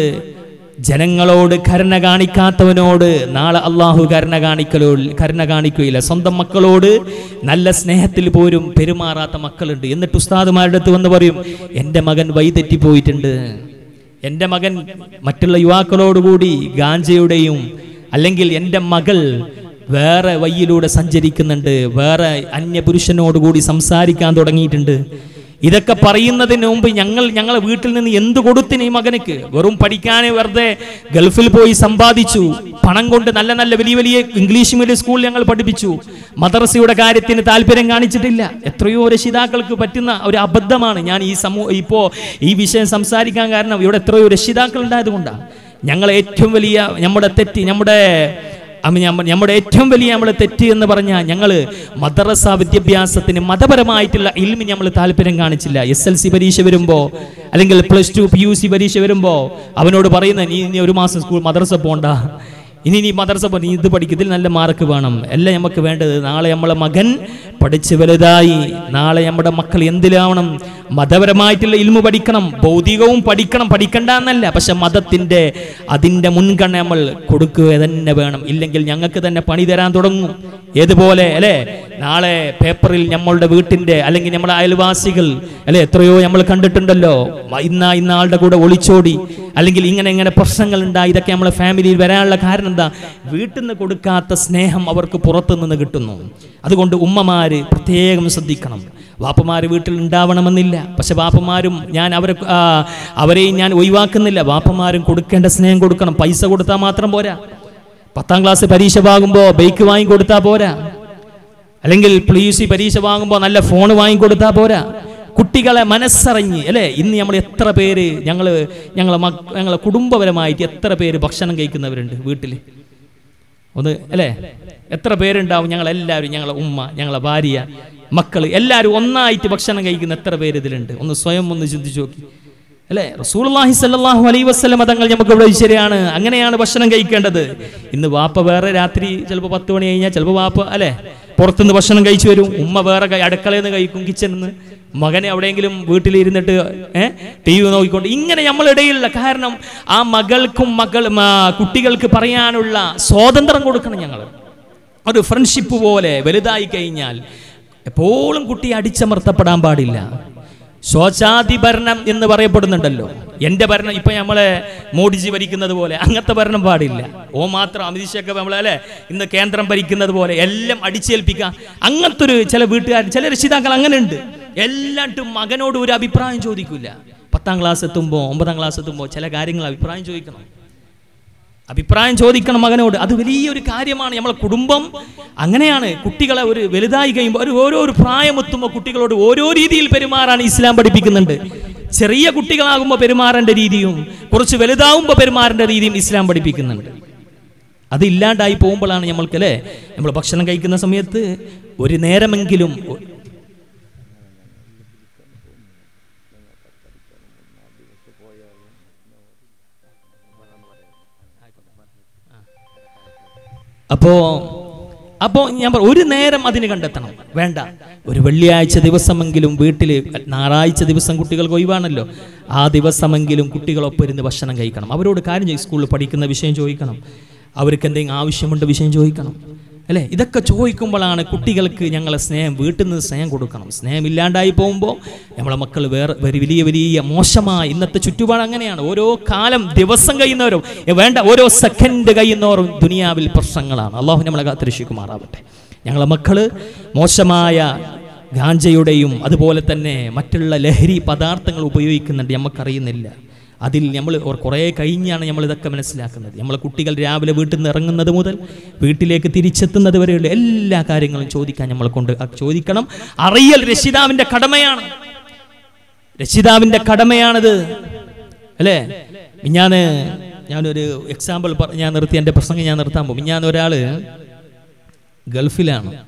ജനങ്ങളോട് കരുണ കാണിക്കാത്തവനോട് നാളെ അള്ളാഹു കരുണ കാണിക്കലോ കരുണ കാണിക്കുകയില്ല സ്വന്തം മക്കളോട് നല്ല സ്നേഹത്തിൽ പോലും പെരുമാറാത്ത മക്കളുണ്ട് എന്നിട്ട് ഉസ്താദുമാരുടെ അടുത്ത് വന്ന് പറയും എൻ്റെ മകൻ വഴിതെറ്റിപ്പോയിട്ടുണ്ട് എൻ്റെ മകൻ മറ്റുള്ള യുവാക്കളോടുകൂടി ഗാഞ്ചയുടെയും അല്ലെങ്കിൽ എൻ്റെ മകൾ വേറെ വയ്യിലൂടെ സഞ്ചരിക്കുന്നുണ്ട് വേറെ അന്യപുരുഷനോടുകൂടി സംസാരിക്കാൻ തുടങ്ങിയിട്ടുണ്ട് ഇതൊക്കെ പറയുന്നതിന് മുമ്പ് ഞങ്ങൾ ഞങ്ങളെ വീട്ടിൽ നിന്ന് എന്ത് കൊടുത്തിന് ഈ മകനക്ക് വെറും പഠിക്കാൻ വെറുതെ ഗൾഫിൽ പോയി സമ്പാദിച്ചു പണം കൊണ്ട് നല്ല നല്ല വലിയ വലിയ ഇംഗ്ലീഷ് മീഡിയം സ്കൂളിൽ ഞങ്ങൾ പഠിപ്പിച്ചു മദ്രസയുടെ കാര്യത്തിന് താല്പര്യം കാണിച്ചിട്ടില്ല എത്രയോ രക്ഷിതാക്കൾക്ക് പറ്റുന്ന ഒരു അബദ്ധമാണ് ഞാൻ ഈ സമൂഹ ഇപ്പോ ഈ വിഷയം സംസാരിക്കാൻ കാരണം ഇവിടെ എത്രയോ രക്ഷിതാക്കൾ ഉണ്ടായതുകൊണ്ടാണ് ഞങ്ങൾ ഏറ്റവും വലിയ നമ്മുടെ തെറ്റ് നമ്മുടെ അമ്മ ഞമ്മ- നമ്മുടെ ഏറ്റവും വലിയ നമ്മുടെ തെറ്റ് എന്ന് പറഞ്ഞാൽ ഞങ്ങൾ മദ്രസ വിദ്യാഭ്യാസത്തിന് മതപരമായിട്ടുള്ള ഇൽമി നമ്മൾ താല്പര്യം കാണിച്ചില്ല എസ് എൽ സി പരീക്ഷ വരുമ്പോൾ അല്ലെങ്കിൽ plus two P U C പരീക്ഷ വരുമ്പോൾ അവനോട് പറയുന്ന നീ ഇനി ഒരു മാസം സ്കൂൾ മദ്രസ പോണ്ട ഇനി നീ മദ്രസ പോ നീ ഇത് പഠിക്കും ഇതിൽ നല്ല മാർക്ക് വേണം എല്ലാം നമുക്ക് വേണ്ടത് നാളെ നമ്മളെ മകൻ പഠിച്ച് വലുതായി നാളെ നമ്മുടെ മക്കൾ എന്തിലാവണം മതപരമായിട്ടുള്ള ഇൽമു പഠിക്കണം ഭൗതികവും പഠിക്കണം പഠിക്കണ്ട എന്നല്ല പക്ഷെ മതത്തിന്റെ അതിന്റെ മുൻഗണന നമ്മൾ കൊടുക്കുക തന്നെ വേണം ഇല്ലെങ്കിൽ ഞങ്ങൾക്ക് തന്നെ പണി തരാൻ തുടങ്ങും ഏതുപോലെ അല്ലേ നാളെ പേപ്പറിൽ നമ്മളുടെ വീട്ടിന്റെ അല്ലെങ്കിൽ നമ്മുടെ അയൽവാസികൾ അല്ലെ എത്രയോ നമ്മൾ കണ്ടിട്ടുണ്ടല്ലോ മ- ഇന്ന ഇന്ന ആളുടെ കൂടെ ഒളിച്ചോടി അല്ലെങ്കിൽ ഇങ്ങനെ ഇങ്ങനെ പ്രശ്നങ്ങൾ ഉണ്ടായി ഇതൊക്കെ നമ്മളെ ഫാമിലിയിൽ വരാനുള്ള കാരണം എന്താ വീട്ടിൽ നിന്ന് കൊടുക്കാത്ത സ്നേഹം അവർക്ക് പുറത്തു നിന്ന് കിട്ടുന്നു അതുകൊണ്ട് ഉമ്മമാര് പ്രത്യേകം ശ്രദ്ധിക്കണം വാപ്പമാര് വീട്ടിൽ ഉണ്ടാവണമെന്നില്ല പക്ഷെ വാപ്പമാരും ഞാൻ അവരെ ആ, അവരെയും ഞാൻ ഒഴിവാക്കുന്നില്ല വാപ്പമാരും കൊടുക്കേണ്ട സ്നേഹം കൊടുക്കണം പൈസ കൊടുത്താൽ മാത്രം പോരാ പത്താം ക്ലാസ് പരീക്ഷ വാങ്ങുമ്പോൾ ബൈക്ക് വാങ്ങിക്കൊടുത്താൽ പോരാ അല്ലെങ്കിൽ പ്ലീസി പരീക്ഷ വാങ്ങുമ്പോൾ നല്ല ഫോൺ വാങ്ങിക്കൊടുത്താൽ പോരാ കുട്ടികളെ മനസ്സറിഞ്ഞ് അല്ലേ ഇന്ന് നമ്മൾ എത്ര പേര് ഞങ്ങൾ ഞങ്ങളെ മക് ഞങ്ങളെ കുടുംബപരമായിട്ട് എത്ര പേര് ഭക്ഷണം കഴിക്കുന്നവരുണ്ട് വീട്ടിൽ ഒന്ന് അല്ലേ എത്ര പേരുണ്ടാവും ഞങ്ങൾ എല്ലാവരും ഞങ്ങളെ ഉമ്മ ഞങ്ങളെ ഭാര്യ മക്കൾ എല്ലാവരും ഒന്നായിട്ട് ഭക്ഷണം കഴിക്കുന്ന എത്ര പേര് ഇതിലുണ്ട് ഒന്ന് സ്വയം ഒന്ന് ചിന്തിച്ചു നോക്കി അല്ലേ റസൂലുള്ളാഹി സ്വല്ലല്ലാഹു അലൈഹി വസല്ലം തങ്ങൾ നമുക്ക് ഇവിടെ ശരിയാണ് അങ്ങനെയാണ് ഭക്ഷണം കഴിക്കേണ്ടത് ഇന്ന് വാപ്പ വേറെ രാത്രി ചിലപ്പോൾ പത്ത് മണി കഴിഞ്ഞാൽ ചിലപ്പോൾ വാപ്പ അല്ലേ പുറത്തുനിന്ന് ഭക്ഷണം കഴിച്ചു വരും ഉമ്മ വേറെ കൈ- അടുക്കളയിൽ നിന്ന് കഴിക്കും കിച്ചണിൽ നിന്ന് മകനെ എവിടെയെങ്കിലും വീട്ടിലിരുന്നിട്ട് ഏഹ് ടി വി നോക്കിക്കൊണ്ട് ഇങ്ങനെ നമ്മളിടയിലുള്ള കാരണം ആ മകൾക്കും മകൾ ആ, കുട്ടികൾക്ക് പറയാനുള്ള സ്വാതന്ത്ര്യം കൊടുക്കണം ഞങ്ങൾ ഒരു ഫ്രണ്ട്ഷിപ്പ് പോലെ വലുതായി കഴിഞ്ഞാൽ എപ്പോഴും കുട്ടി അടിച്ചമർത്തപ്പെടാൻ പാടില്ല ശോചാതി ഭരണം എന്ന് പറയപ്പെടുന്നുണ്ടല്ലോ എന്റെ ഭരണം ഇപ്പൊ നമ്മളെ മോഡിജി ഭരിക്കുന്നത് പോലെ അങ്ങനത്തെ ഭരണം പാടില്ല ഓ മാത്രം അമിത്ഷാക്കെ നമ്മളെ അല്ലെ ഇന്ന് കേന്ദ്രം ഭരിക്കുന്നത് പോലെ എല്ലാം അടിച്ചേൽപ്പിക്കുക അങ്ങനത്തെ ഒരു ചില വീട്ടുകാർ ചില രക്ഷിതാക്കൾ അങ്ങനെ ഉണ്ട് എല്ലാട്ടും മകനോട് ഒരു അഭിപ്രായം ചോദിക്കില്ല പത്താം ക്ലാസ് എത്തുമ്പോൾ ഒമ്പതാം ക്ലാസ് എത്തുമ്പോൾ ചില കാര്യങ്ങൾ അഭിപ്രായം ചോദിക്കണം അഭിപ്രായം ചോദിക്കണം മകനോട് അത് വലിയൊരു കാര്യമാണ് നമ്മളെ കുടുംബം അങ്ങനെയാണ് കുട്ടികളെ ഒരു വലുതായി കഴിയുമ്പോൾ ഒരു ഓരോ ഒരു പ്രായമെത്തുമ്പോൾ കുട്ടികളോട് ഓരോ രീതിയിൽ പെരുമാറാൻ ഇസ്ലാം പഠിപ്പിക്കുന്നുണ്ട് ചെറിയ കുട്ടികളാകുമ്പോൾ പെരുമാറേണ്ട രീതിയും കുറച്ച് വലുതാവുമ്പോൾ പെരുമാറേണ്ട രീതിയും ഇസ്ലാം പഠിപ്പിക്കുന്നുണ്ട് അത് ഇല്ലാണ്ടായി പോകുമ്പോഴാണ് നമ്മൾക്ക് അല്ലേ നമ്മൾ ഭക്ഷണം കഴിക്കുന്ന സമയത്ത് ഒരു നേരമെങ്കിലും അപ്പോ അപ്പോ ഞാൻ പറ ഒരു നേരം അതിന് കണ്ടെത്തണം വേണ്ട ഒരു വെള്ളിയാഴ്ച ദിവസമെങ്കിലും വീട്ടിൽ ഞായറാഴ്ച ദിവസം കുട്ടികൾക്ക് ഒഴിവാണല്ലോ ആ ദിവസമെങ്കിലും കുട്ടികളൊപ്പം ഇരുന്ന് ഭക്ഷണം കഴിക്കണം അവരോട് കാര്യം ചെയ്യും സ്കൂളിൽ പഠിക്കുന്ന വിഷയം ചോദിക്കണം അവർക്ക് എന്തെങ്കിലും ആവശ്യമുണ്ട് വിഷയം ചോദിക്കണം അല്ലേ ഇതൊക്കെ ചോദിക്കുമ്പോഴാണ് കുട്ടികൾക്ക് ഞങ്ങളെ സ്നേഹം വീട്ടിൽ നിന്ന് സ്നേഹം കൊടുക്കണം സ്നേഹം ഇല്ലാണ്ടായി പോകുമ്പോൾ നമ്മളെ മക്കൾ വേറെ ഒരു വലിയ വലിയ മോശമായ ഇന്നത്തെ ചുറ്റുപാട് അങ്ങനെയാണ് ഓരോ കാലം ദിവസം കഴിയുന്നവരും ഏ, വേണ്ട ഓരോ സെക്കൻഡ് കഴിയുന്നവരും ദുനിയാവിൽ പ്രശ്നങ്ങളാണ് അള്ളാഹു നമ്മളെ കാത്തിരക്ഷിക്കുമാറാവട്ടെ ഞങ്ങളെ മക്കള് മോശമായ ഗാഞ്ചയുടെയും അതുപോലെ തന്നെ മറ്റുള്ള ലഹരി പദാർത്ഥങ്ങൾ ഉപയോഗിക്കുന്നുണ്ട് നമുക്കറിയുന്നില്ല അതിൽ നമ്മൾ കുറേ കഴിഞ്ഞാണ് നമ്മൾ ഇതൊക്കെ മനസ്സിലാക്കുന്നത് നമ്മളെ കുട്ടികൾ രാവിലെ വീട്ടിൽ നിന്ന് ഇറങ്ങുന്നത് മുതൽ വീട്ടിലേക്ക് തിരിച്ചെത്തുന്നത് വരെയുള്ള എല്ലാ കാര്യങ്ങളും ചോദിക്കാൻ നമ്മളെ കൊണ്ട് അ- ചോദിക്കണം അറിയൽ രക്ഷിതാവിന്റെ കടമയാണ് രക്ഷിതാവിന്റെ കടമയാണിത് അല്ലേ മിഞ്ഞാന്ന് ഞാനൊരു എക്സാമ്പിൾ ഞാൻ നിർത്തി എൻ്റെ പ്രസംഗം ഞാൻ നിർത്താൻ പോകും മിഞ്ഞാന്ന് ഒരാള് ഗൾഫിലാണ്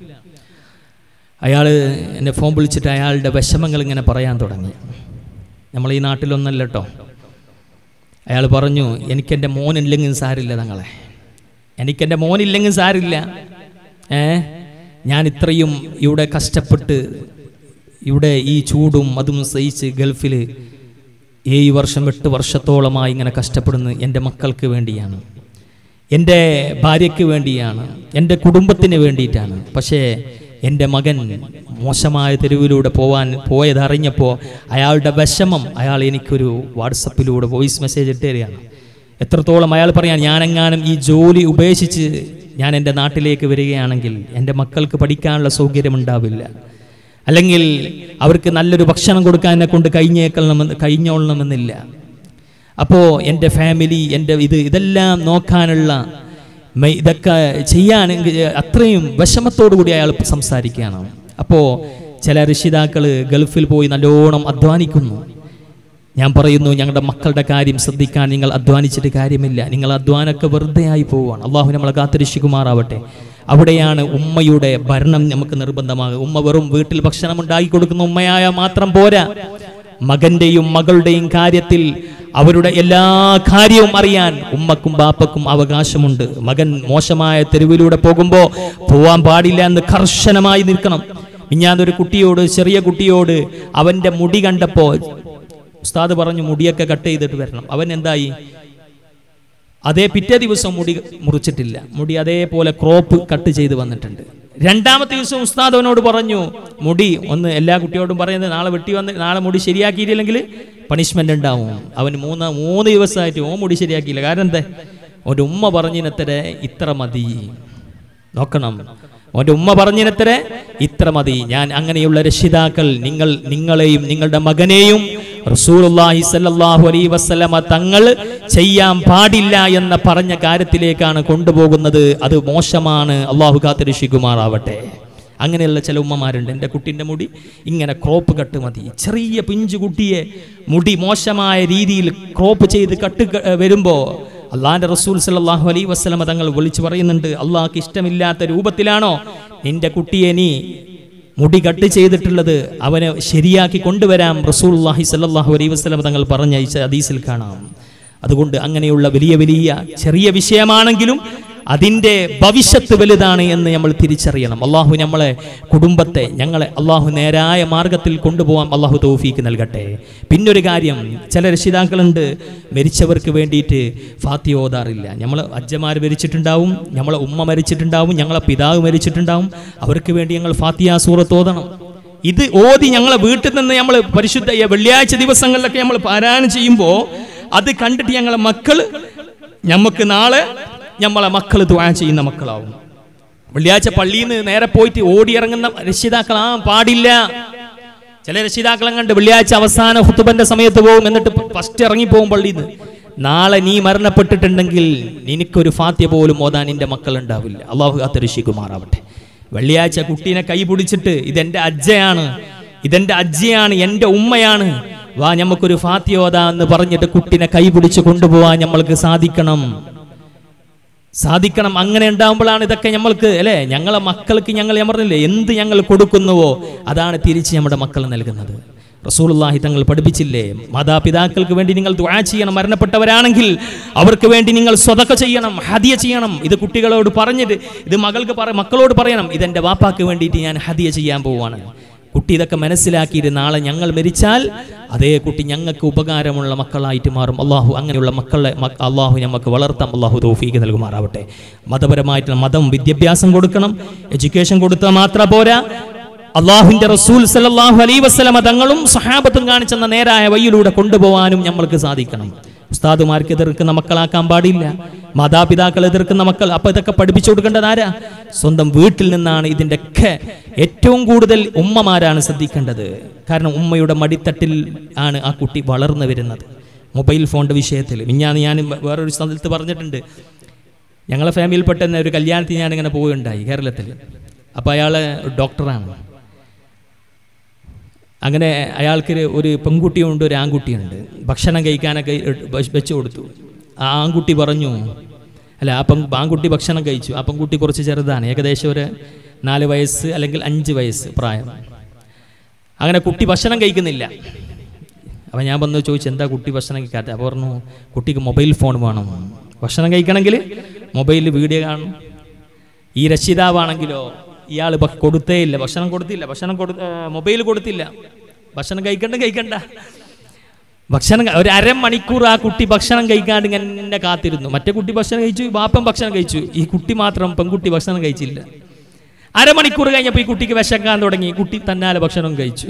അയാൾ എന്നെ ഫോൺ വിളിച്ചിട്ട് അയാളുടെ വിഷമങ്ങൾ ഇങ്ങനെ പറയാൻ തുടങ്ങി നമ്മൾ ഈ നാട്ടിലൊന്നല്ല കേട്ടോ അയാൾ പറഞ്ഞു എനിക്കെൻ്റെ മോനില്ലെങ്കിൽ സാരില്ല തങ്ങളെ എനിക്കെൻ്റെ മോനില്ലെങ്കിൽ സാരില്ല ഏ ഞാൻ ഇത്രയും ഇവിടെ കഷ്ടപ്പെട്ട് ഇവിടെ ഈ ചൂടും അതും സഹിച്ച് ഗൾഫിൽ ഏഴ് വർഷം എട്ട് വർഷത്തോളമായി ഇങ്ങനെ കഷ്ടപ്പെടുന്നത് എൻ്റെ മക്കൾക്ക് വേണ്ടിയാണ് എൻ്റെ ഭാര്യയ്ക്ക് വേണ്ടിയാണ് എൻ്റെ കുടുംബത്തിന് വേണ്ടിയിട്ടാണ് പക്ഷേ എൻ്റെ മകൻ മോശമായ തെരുവിലൂടെ പോവാൻ പോയതറിഞ്ഞപ്പോൾ അയാളുടെ വിഷമം അയാൾ എനിക്കൊരു വാട്സപ്പിലൂടെ വോയിസ് മെസ്സേജ് ഇട്ട് തരികയാണ് എത്രത്തോളം അയാൾ പറയാൻ ഞാനെങ്ങാനും ഈ ജോലി ഉപേക്ഷിച്ച് ഞാൻ എൻ്റെ നാട്ടിലേക്ക് വരികയാണെങ്കിൽ എൻ്റെ മക്കൾക്ക് പഠിക്കാനുള്ള സൗകര്യമുണ്ടാവില്ല അല്ലെങ്കിൽ അവർക്ക് നല്ലൊരു ഭക്ഷണം കൊടുക്കാൻ എന്നെ കൊണ്ട് കഴിഞ്ഞേക്കണമെന്ന് കഴിഞ്ഞോളണമെന്നില്ല അപ്പോൾ എൻ്റെ ഫാമിലി എൻ്റെ ഇത് ഇതെല്ലാം നോക്കാനുള്ള മെ- ഇതൊക്കെ ചെയ്യാനെങ്കിൽ അത്രയും വിഷമത്തോടു കൂടി അയാൾ സംസാരിക്കുകയാണ് അപ്പോൾ ചില രക്ഷിതാക്കൾ ഗൾഫിൽ പോയി നല്ലോണം അധ്വാനിക്കുന്നു ഞാൻ പറയുന്നു ഞങ്ങളുടെ മക്കളുടെ കാര്യം ശ്രദ്ധിക്കാൻ നിങ്ങൾ അധ്വാനിച്ചിട്ട് കാര്യമില്ല നിങ്ങൾ അധ്വാനമൊക്കെ വെറുതെ ആയി പോവുകയാണ് അള്ളാഹു നമ്മളെ കാത്തിരക്ഷിക്കുമാറാവട്ടെ അവിടെയാണ് ഉമ്മയുടെ ഭരണം നമുക്ക് നിർബന്ധമാകുക ഉമ്മ വെറും വീട്ടിൽ ഭക്ഷണം ഉണ്ടാക്കി കൊടുക്കുന്ന ഉമ്മയായ മാത്രം പോരാ മകന്റെയും മകളുടെയും കാര്യത്തിൽ അവരുടെ എല്ലാ കാര്യവും അറിയാൻ ഉമ്മക്കും ബാപ്പക്കും അവകാശമുണ്ട് മകൻ മോശമായ തെരുവിലൂടെ പോകുമ്പോൾ പോവാൻ പാടില്ല എന്ന് കർശനമായി നിൽക്കണം മിഞ്ഞാന്നൊരു കുട്ടിയോട് ചെറിയ കുട്ടിയോട് അവന്റെ മുടി കണ്ടപ്പോ ഉസ്താദ് പറഞ്ഞു മുടിയൊക്കെ കട്ട് ചെയ്തിട്ട് വരണം അവൻ എന്തായി അതേ പിറ്റേ ദിവസം മുടി മുറിച്ചിട്ടില്ല മുടി അതേപോലെ ക്രോപ്പ് കട്ട് ചെയ്ത് വന്നിട്ടുണ്ട് രണ്ടാമത്തെ ദിവസം ഉസ്താദ് അവനോട് പറഞ്ഞു മുടി ഒന്ന് എല്ലാ കുട്ടിയോടും പറയുന്നത് നാളെ വെട്ടി വന്ന് നാളെ മുടി ശരിയാക്കിയില്ലെങ്കിൽ പണിഷ്മെന്റ് ഉണ്ടാവും അവൻ മൂന്ന് മൂന്ന് ദിവസമായിട്ട് ഓ മുടി ശരിയാക്കിയില്ല കാരണം എന്താ ഒരു ഉമ്മ പറഞ്ഞിനത്തര ഇത്ര മതി നോക്കണം അവന്റെ ഉമ്മ പറഞ്ഞിനത്ര ഇത്ര മതി ഞാൻ അങ്ങനെയുള്ള രക്ഷിതാക്കൾ നിങ്ങൾ നിങ്ങളെയും നിങ്ങളുടെ മകനെയും റസൂലുള്ളാഹി സ്വല്ലല്ലാഹു അലൈഹി വസല്ലമ തങ്ങൾ ചെയ്യാൻ പാടില്ല എന്ന പറഞ്ഞ കാര്യത്തിലേക്കാണ് കൊണ്ടുപോകുന്നത് അത് മോശമാണ് അള്ളാഹു കാത്തിരക്ഷിക്കുമാറാവട്ടെ അങ്ങനെയുള്ള ചില ഉമ്മമാരുണ്ട് എൻ്റെ കുട്ടിൻ്റെ മുടി ഇങ്ങനെ ക്രോപ്പ് കട്ട് മതി ചെറിയ പിഞ്ചു കുട്ടിയെ മുടി മോശമായ രീതിയിൽ ക്രോപ്പ് ചെയ്ത് കട്ട് ക- വരുമ്പോൾ അള്ളാന്റെ റസൂൽ സല്ലല്ലാഹു അലൈഹി വസല്ലമ തങ്ങൾ വിളിച്ചു പറയുന്നുണ്ട് അള്ളാഹ്ക്ക് ഇഷ്ടമില്ലാത്ത രൂപത്തിലാണോ നിന്റെ കുട്ടിയെ നീ മുടി കട്ട് ചെയ്തിട്ടുള്ളത് അവനെ ശരിയാക്കി കൊണ്ടുവരാം റസൂലുള്ളാഹി സല്ലല്ലാഹു അലൈഹി വസല്ലമ തങ്ങൾ പറഞ്ഞയച്ച ഹദീസിൽ കാണാം അതുകൊണ്ട് അങ്ങനെയുള്ള വലിയ വലിയ ചെറിയ വിഷയമാണെങ്കിലും അതിൻ്റെ ഭവിഷ്യത്ത് വലുതാണ് എന്ന് നമ്മൾ തിരിച്ചറിയണം അള്ളാഹു നമ്മളെ കുടുംബത്തെ ഞങ്ങളെ അള്ളാഹു നേരായ മാർഗത്തിൽ കൊണ്ടുപോകാൻ അള്ളാഹു തൗഫീക്ക് നൽകട്ടെ പിന്നൊരു കാര്യം ചില രക്ഷിതാക്കളുണ്ട് മരിച്ചവർക്ക് വേണ്ടിയിട്ട് ഫാത്തി ഓതാറില്ല നമ്മൾ അജ്ജമാർ മരിച്ചിട്ടുണ്ടാവും നമ്മളെ ഉമ്മ മരിച്ചിട്ടുണ്ടാവും ഞങ്ങളെ പിതാവ് മരിച്ചിട്ടുണ്ടാവും അവർക്ക് വേണ്ടി ഞങ്ങൾ ഫാത്തിയ സൂറത്ത് ഓതണം ഇത് ഓതി ഞങ്ങളെ വീട്ടിൽ നിന്ന് നമ്മൾ പരിശുദ്ധ ഈ വെള്ളിയാഴ്ച ദിവസങ്ങളിലൊക്കെ നമ്മൾ പാരായണം ചെയ്യുമ്പോൾ അത് കണ്ടിട്ട് ഞങ്ങളെ മക്കള് നമുക്ക് നാളെ നമ്മളെ മക്കൾ ദ്വാ ചെയ്യുന്ന മക്കളാവും വെള്ളിയാഴ്ച പള്ളിയിൽ നിന്ന് നേരെ പോയിട്ട് ഓടിയിറങ്ങുന്ന രക്ഷിതാക്കൾ ആ പാടില്ല ചില രക്ഷിതാക്കളെ കണ്ട് വെള്ളിയാഴ്ച അവസാന ഹുത്തുബന്റെ സമയത്ത് പോകും എന്നിട്ട് ഫസ്റ്റ് ഇറങ്ങി പോകും പള്ളിയിൽ നിന്ന് നാളെ നീ മരണപ്പെട്ടിട്ടുണ്ടെങ്കിൽ നിനക്കൊരു ഫാത്യ പോലും ഓതാൻ നിന്റെ മക്കൾ ഉണ്ടാവില്ല അള്ളാഹു കാത്തരക്ഷിക്കുമാറാവട്ടെ വെള്ളിയാഴ്ച കുട്ടീനെ കൈ പിടിച്ചിട്ട് ഇതെന്റെ അജ്ജയാണ് ഇതെന്റെ അജ്ജയാണ് എൻ്റെ ഉമ്മയാണ് വാ ഞമ്മക്കൊരു ഫാത്യ ഓതാ എന്ന് പറഞ്ഞിട്ട് കുട്ടീനെ കൈ പിടിച്ച് കൊണ്ടുപോകാൻ നമ്മൾക്ക് സാധിക്കണം സാധിക്കണം അങ്ങനെ ഉണ്ടാകുമ്പോഴാണ് ഇതൊക്കെ നമ്മൾക്ക് അല്ലേ ഞങ്ങളെ മക്കൾക്ക് ഞങ്ങൾ ഞാൻ പറഞ്ഞില്ലേ എന്ത് ഞങ്ങൾ കൊടുക്കുന്നുവോ അതാണ് തിരിച്ച് നമ്മുടെ മക്കൾ നൽകുന്നത് റസൂലുള്ളാഹി തങ്ങൾ പഠിപ്പിച്ചില്ലേ മാതാപിതാക്കൾക്ക് വേണ്ടി നിങ്ങൾ ദുആ ചെയ്യണം മരണപ്പെട്ടവരാണെങ്കിൽ അവർക്ക് വേണ്ടി നിങ്ങൾ സ്വതക്ക ചെയ്യണം ഹദിയ ചെയ്യണം ഇത് കുട്ടികളോട് പറഞ്ഞിട്ട് ഇത് മകൾക്ക് പറ മക്കളോട് പറയണം ഇതെൻ്റെ വാപ്പാക്ക് വേണ്ടിയിട്ട് ഞാൻ ഹദിയ ചെയ്യാൻ പോവുകയാണ് കുട്ടി ഇതൊക്കെ മനസ്സിലാക്കിയിട്ട് നാളെ ഞങ്ങൾ മരിച്ചാൽ അതേ കുട്ടി ഞങ്ങൾക്ക് ഉപകാരമുള്ള മക്കളായിട്ട് മാറും അള്ളാഹു അങ്ങനെയുള്ള മക്കളെ മ- അള്ളാഹു നമുക്ക് വളർത്താം അള്ളാഹു തൗഫീക്ക് നൽകുമാറാവട്ടെ മതപരമായിട്ടുള്ള മതം വിദ്യാഭ്യാസം കൊടുക്കണം എഡ്യൂക്കേഷൻ കൊടുത്താൽ മാത്രം പോരാ അള്ളാഹുവിന്റെ റസൂൽ സല്ലല്ലാഹു അലൈഹി വസല്ലമ തങ്ങളും സഹാബത്തും കാണിച്ചെന്ന നേരായ വഴിയിലൂടെ കൊണ്ടുപോകാനും നമ്മൾക്ക് സാധിക്കണം ഉസ്താദുമാർക്ക് എതിർക്കുന്ന മക്കളാക്കാൻ പാടില്ല മാതാപിതാക്കൾ എതിർക്കുന്ന മക്കൾ അപ്പൊ ഇതൊക്കെ പഠിപ്പിച്ചു കൊടുക്കേണ്ടത് ആരാ സ്വന്തം വീട്ടിൽ നിന്നാണ് ഇതിൻ്റെ ഒക്കെ ഏറ്റവും കൂടുതൽ ഉമ്മമാരാണ് ശ്രദ്ധിക്കേണ്ടത് കാരണം ഉമ്മയുടെ മടിത്തട്ടിൽ ആണ് ആ കുട്ടി വളർന്നു വരുന്നത് മൊബൈൽ ഫോണിന്റെ വിഷയത്തിൽ മിഞ്ഞാന്ന് ഞാൻ വേറൊരു സ്ഥലത്ത് പറഞ്ഞിട്ടുണ്ട് ഞങ്ങളെ ഫാമിലിയിൽപ്പെട്ട തന്നെ ഒരു കല്യാണത്തിന് ഞാനിങ്ങനെ പോവുകയുണ്ടായി കേരളത്തിൽ അപ്പോൾ അയാൾ ഡോക്ടറാണ് അങ്ങനെ അയാൾക്ക് ഒരു പെൺകുട്ടിയുണ്ട് ഒരു ആൺകുട്ടിയുണ്ട് ഭക്ഷണം കഴിക്കാനൊക്കെ വെ- വെച്ച് കൊടുത്തു ആ ആൺകുട്ടി പറഞ്ഞു അല്ല ആ പെൺ ആൺകുട്ടി ഭക്ഷണം കഴിച്ചു ആ പെൺകുട്ടി കുറച്ച് ചെറുതാണ് ഏകദേശം ഒരു നാല് വയസ്സ് അല്ലെങ്കിൽ അഞ്ച് വയസ്സ് പ്രായം അങ്ങനെ കുട്ടി ഭക്ഷണം കഴിക്കുന്നില്ല അപ്പം ഞാൻ വന്ന് ചോദിച്ചു എന്താ കുട്ടി ഭക്ഷണം കഴിക്കാത്ത അപ്പോൾ പറഞ്ഞു കുട്ടിക്ക് മൊബൈൽ ഫോൺ വേണം ഭക്ഷണം കഴിക്കണമെങ്കിൽ മൊബൈലിൽ വീഡിയോ കാണും ഈ രക്ഷിതാവാണെങ്കിലോ ഇയാൾ കൊടുത്തേ ഇല്ല ഭക്ഷണം കൊടുത്തില്ല ഭക്ഷണം കൊടു മൊബൈൽ കൊടുത്തില്ല ഭക്ഷണം കഴിക്കണ്ട കഴിക്കണ്ട ഭക്ഷണം ക- ഒരു അരമണിക്കൂർ ആ കുട്ടി ഭക്ഷണം കഴിക്കാണ്ട് ഇങ്ങനെ കാത്തിരുന്നു മറ്റേ കുട്ടി ഭക്ഷണം കഴിച്ചു ബാപ്പൻ ഭക്ഷണം കഴിച്ചു ഈ കുട്ടി മാത്രം പെൺകുട്ടി ഭക്ഷണം കഴിച്ചില്ല അരമണിക്കൂർ കഴിഞ്ഞപ്പോൾ ഈ കുട്ടിക്ക് വിശക്കാൻ തുടങ്ങി കുട്ടി തന്നാലെ ഭക്ഷണം കഴിച്ചു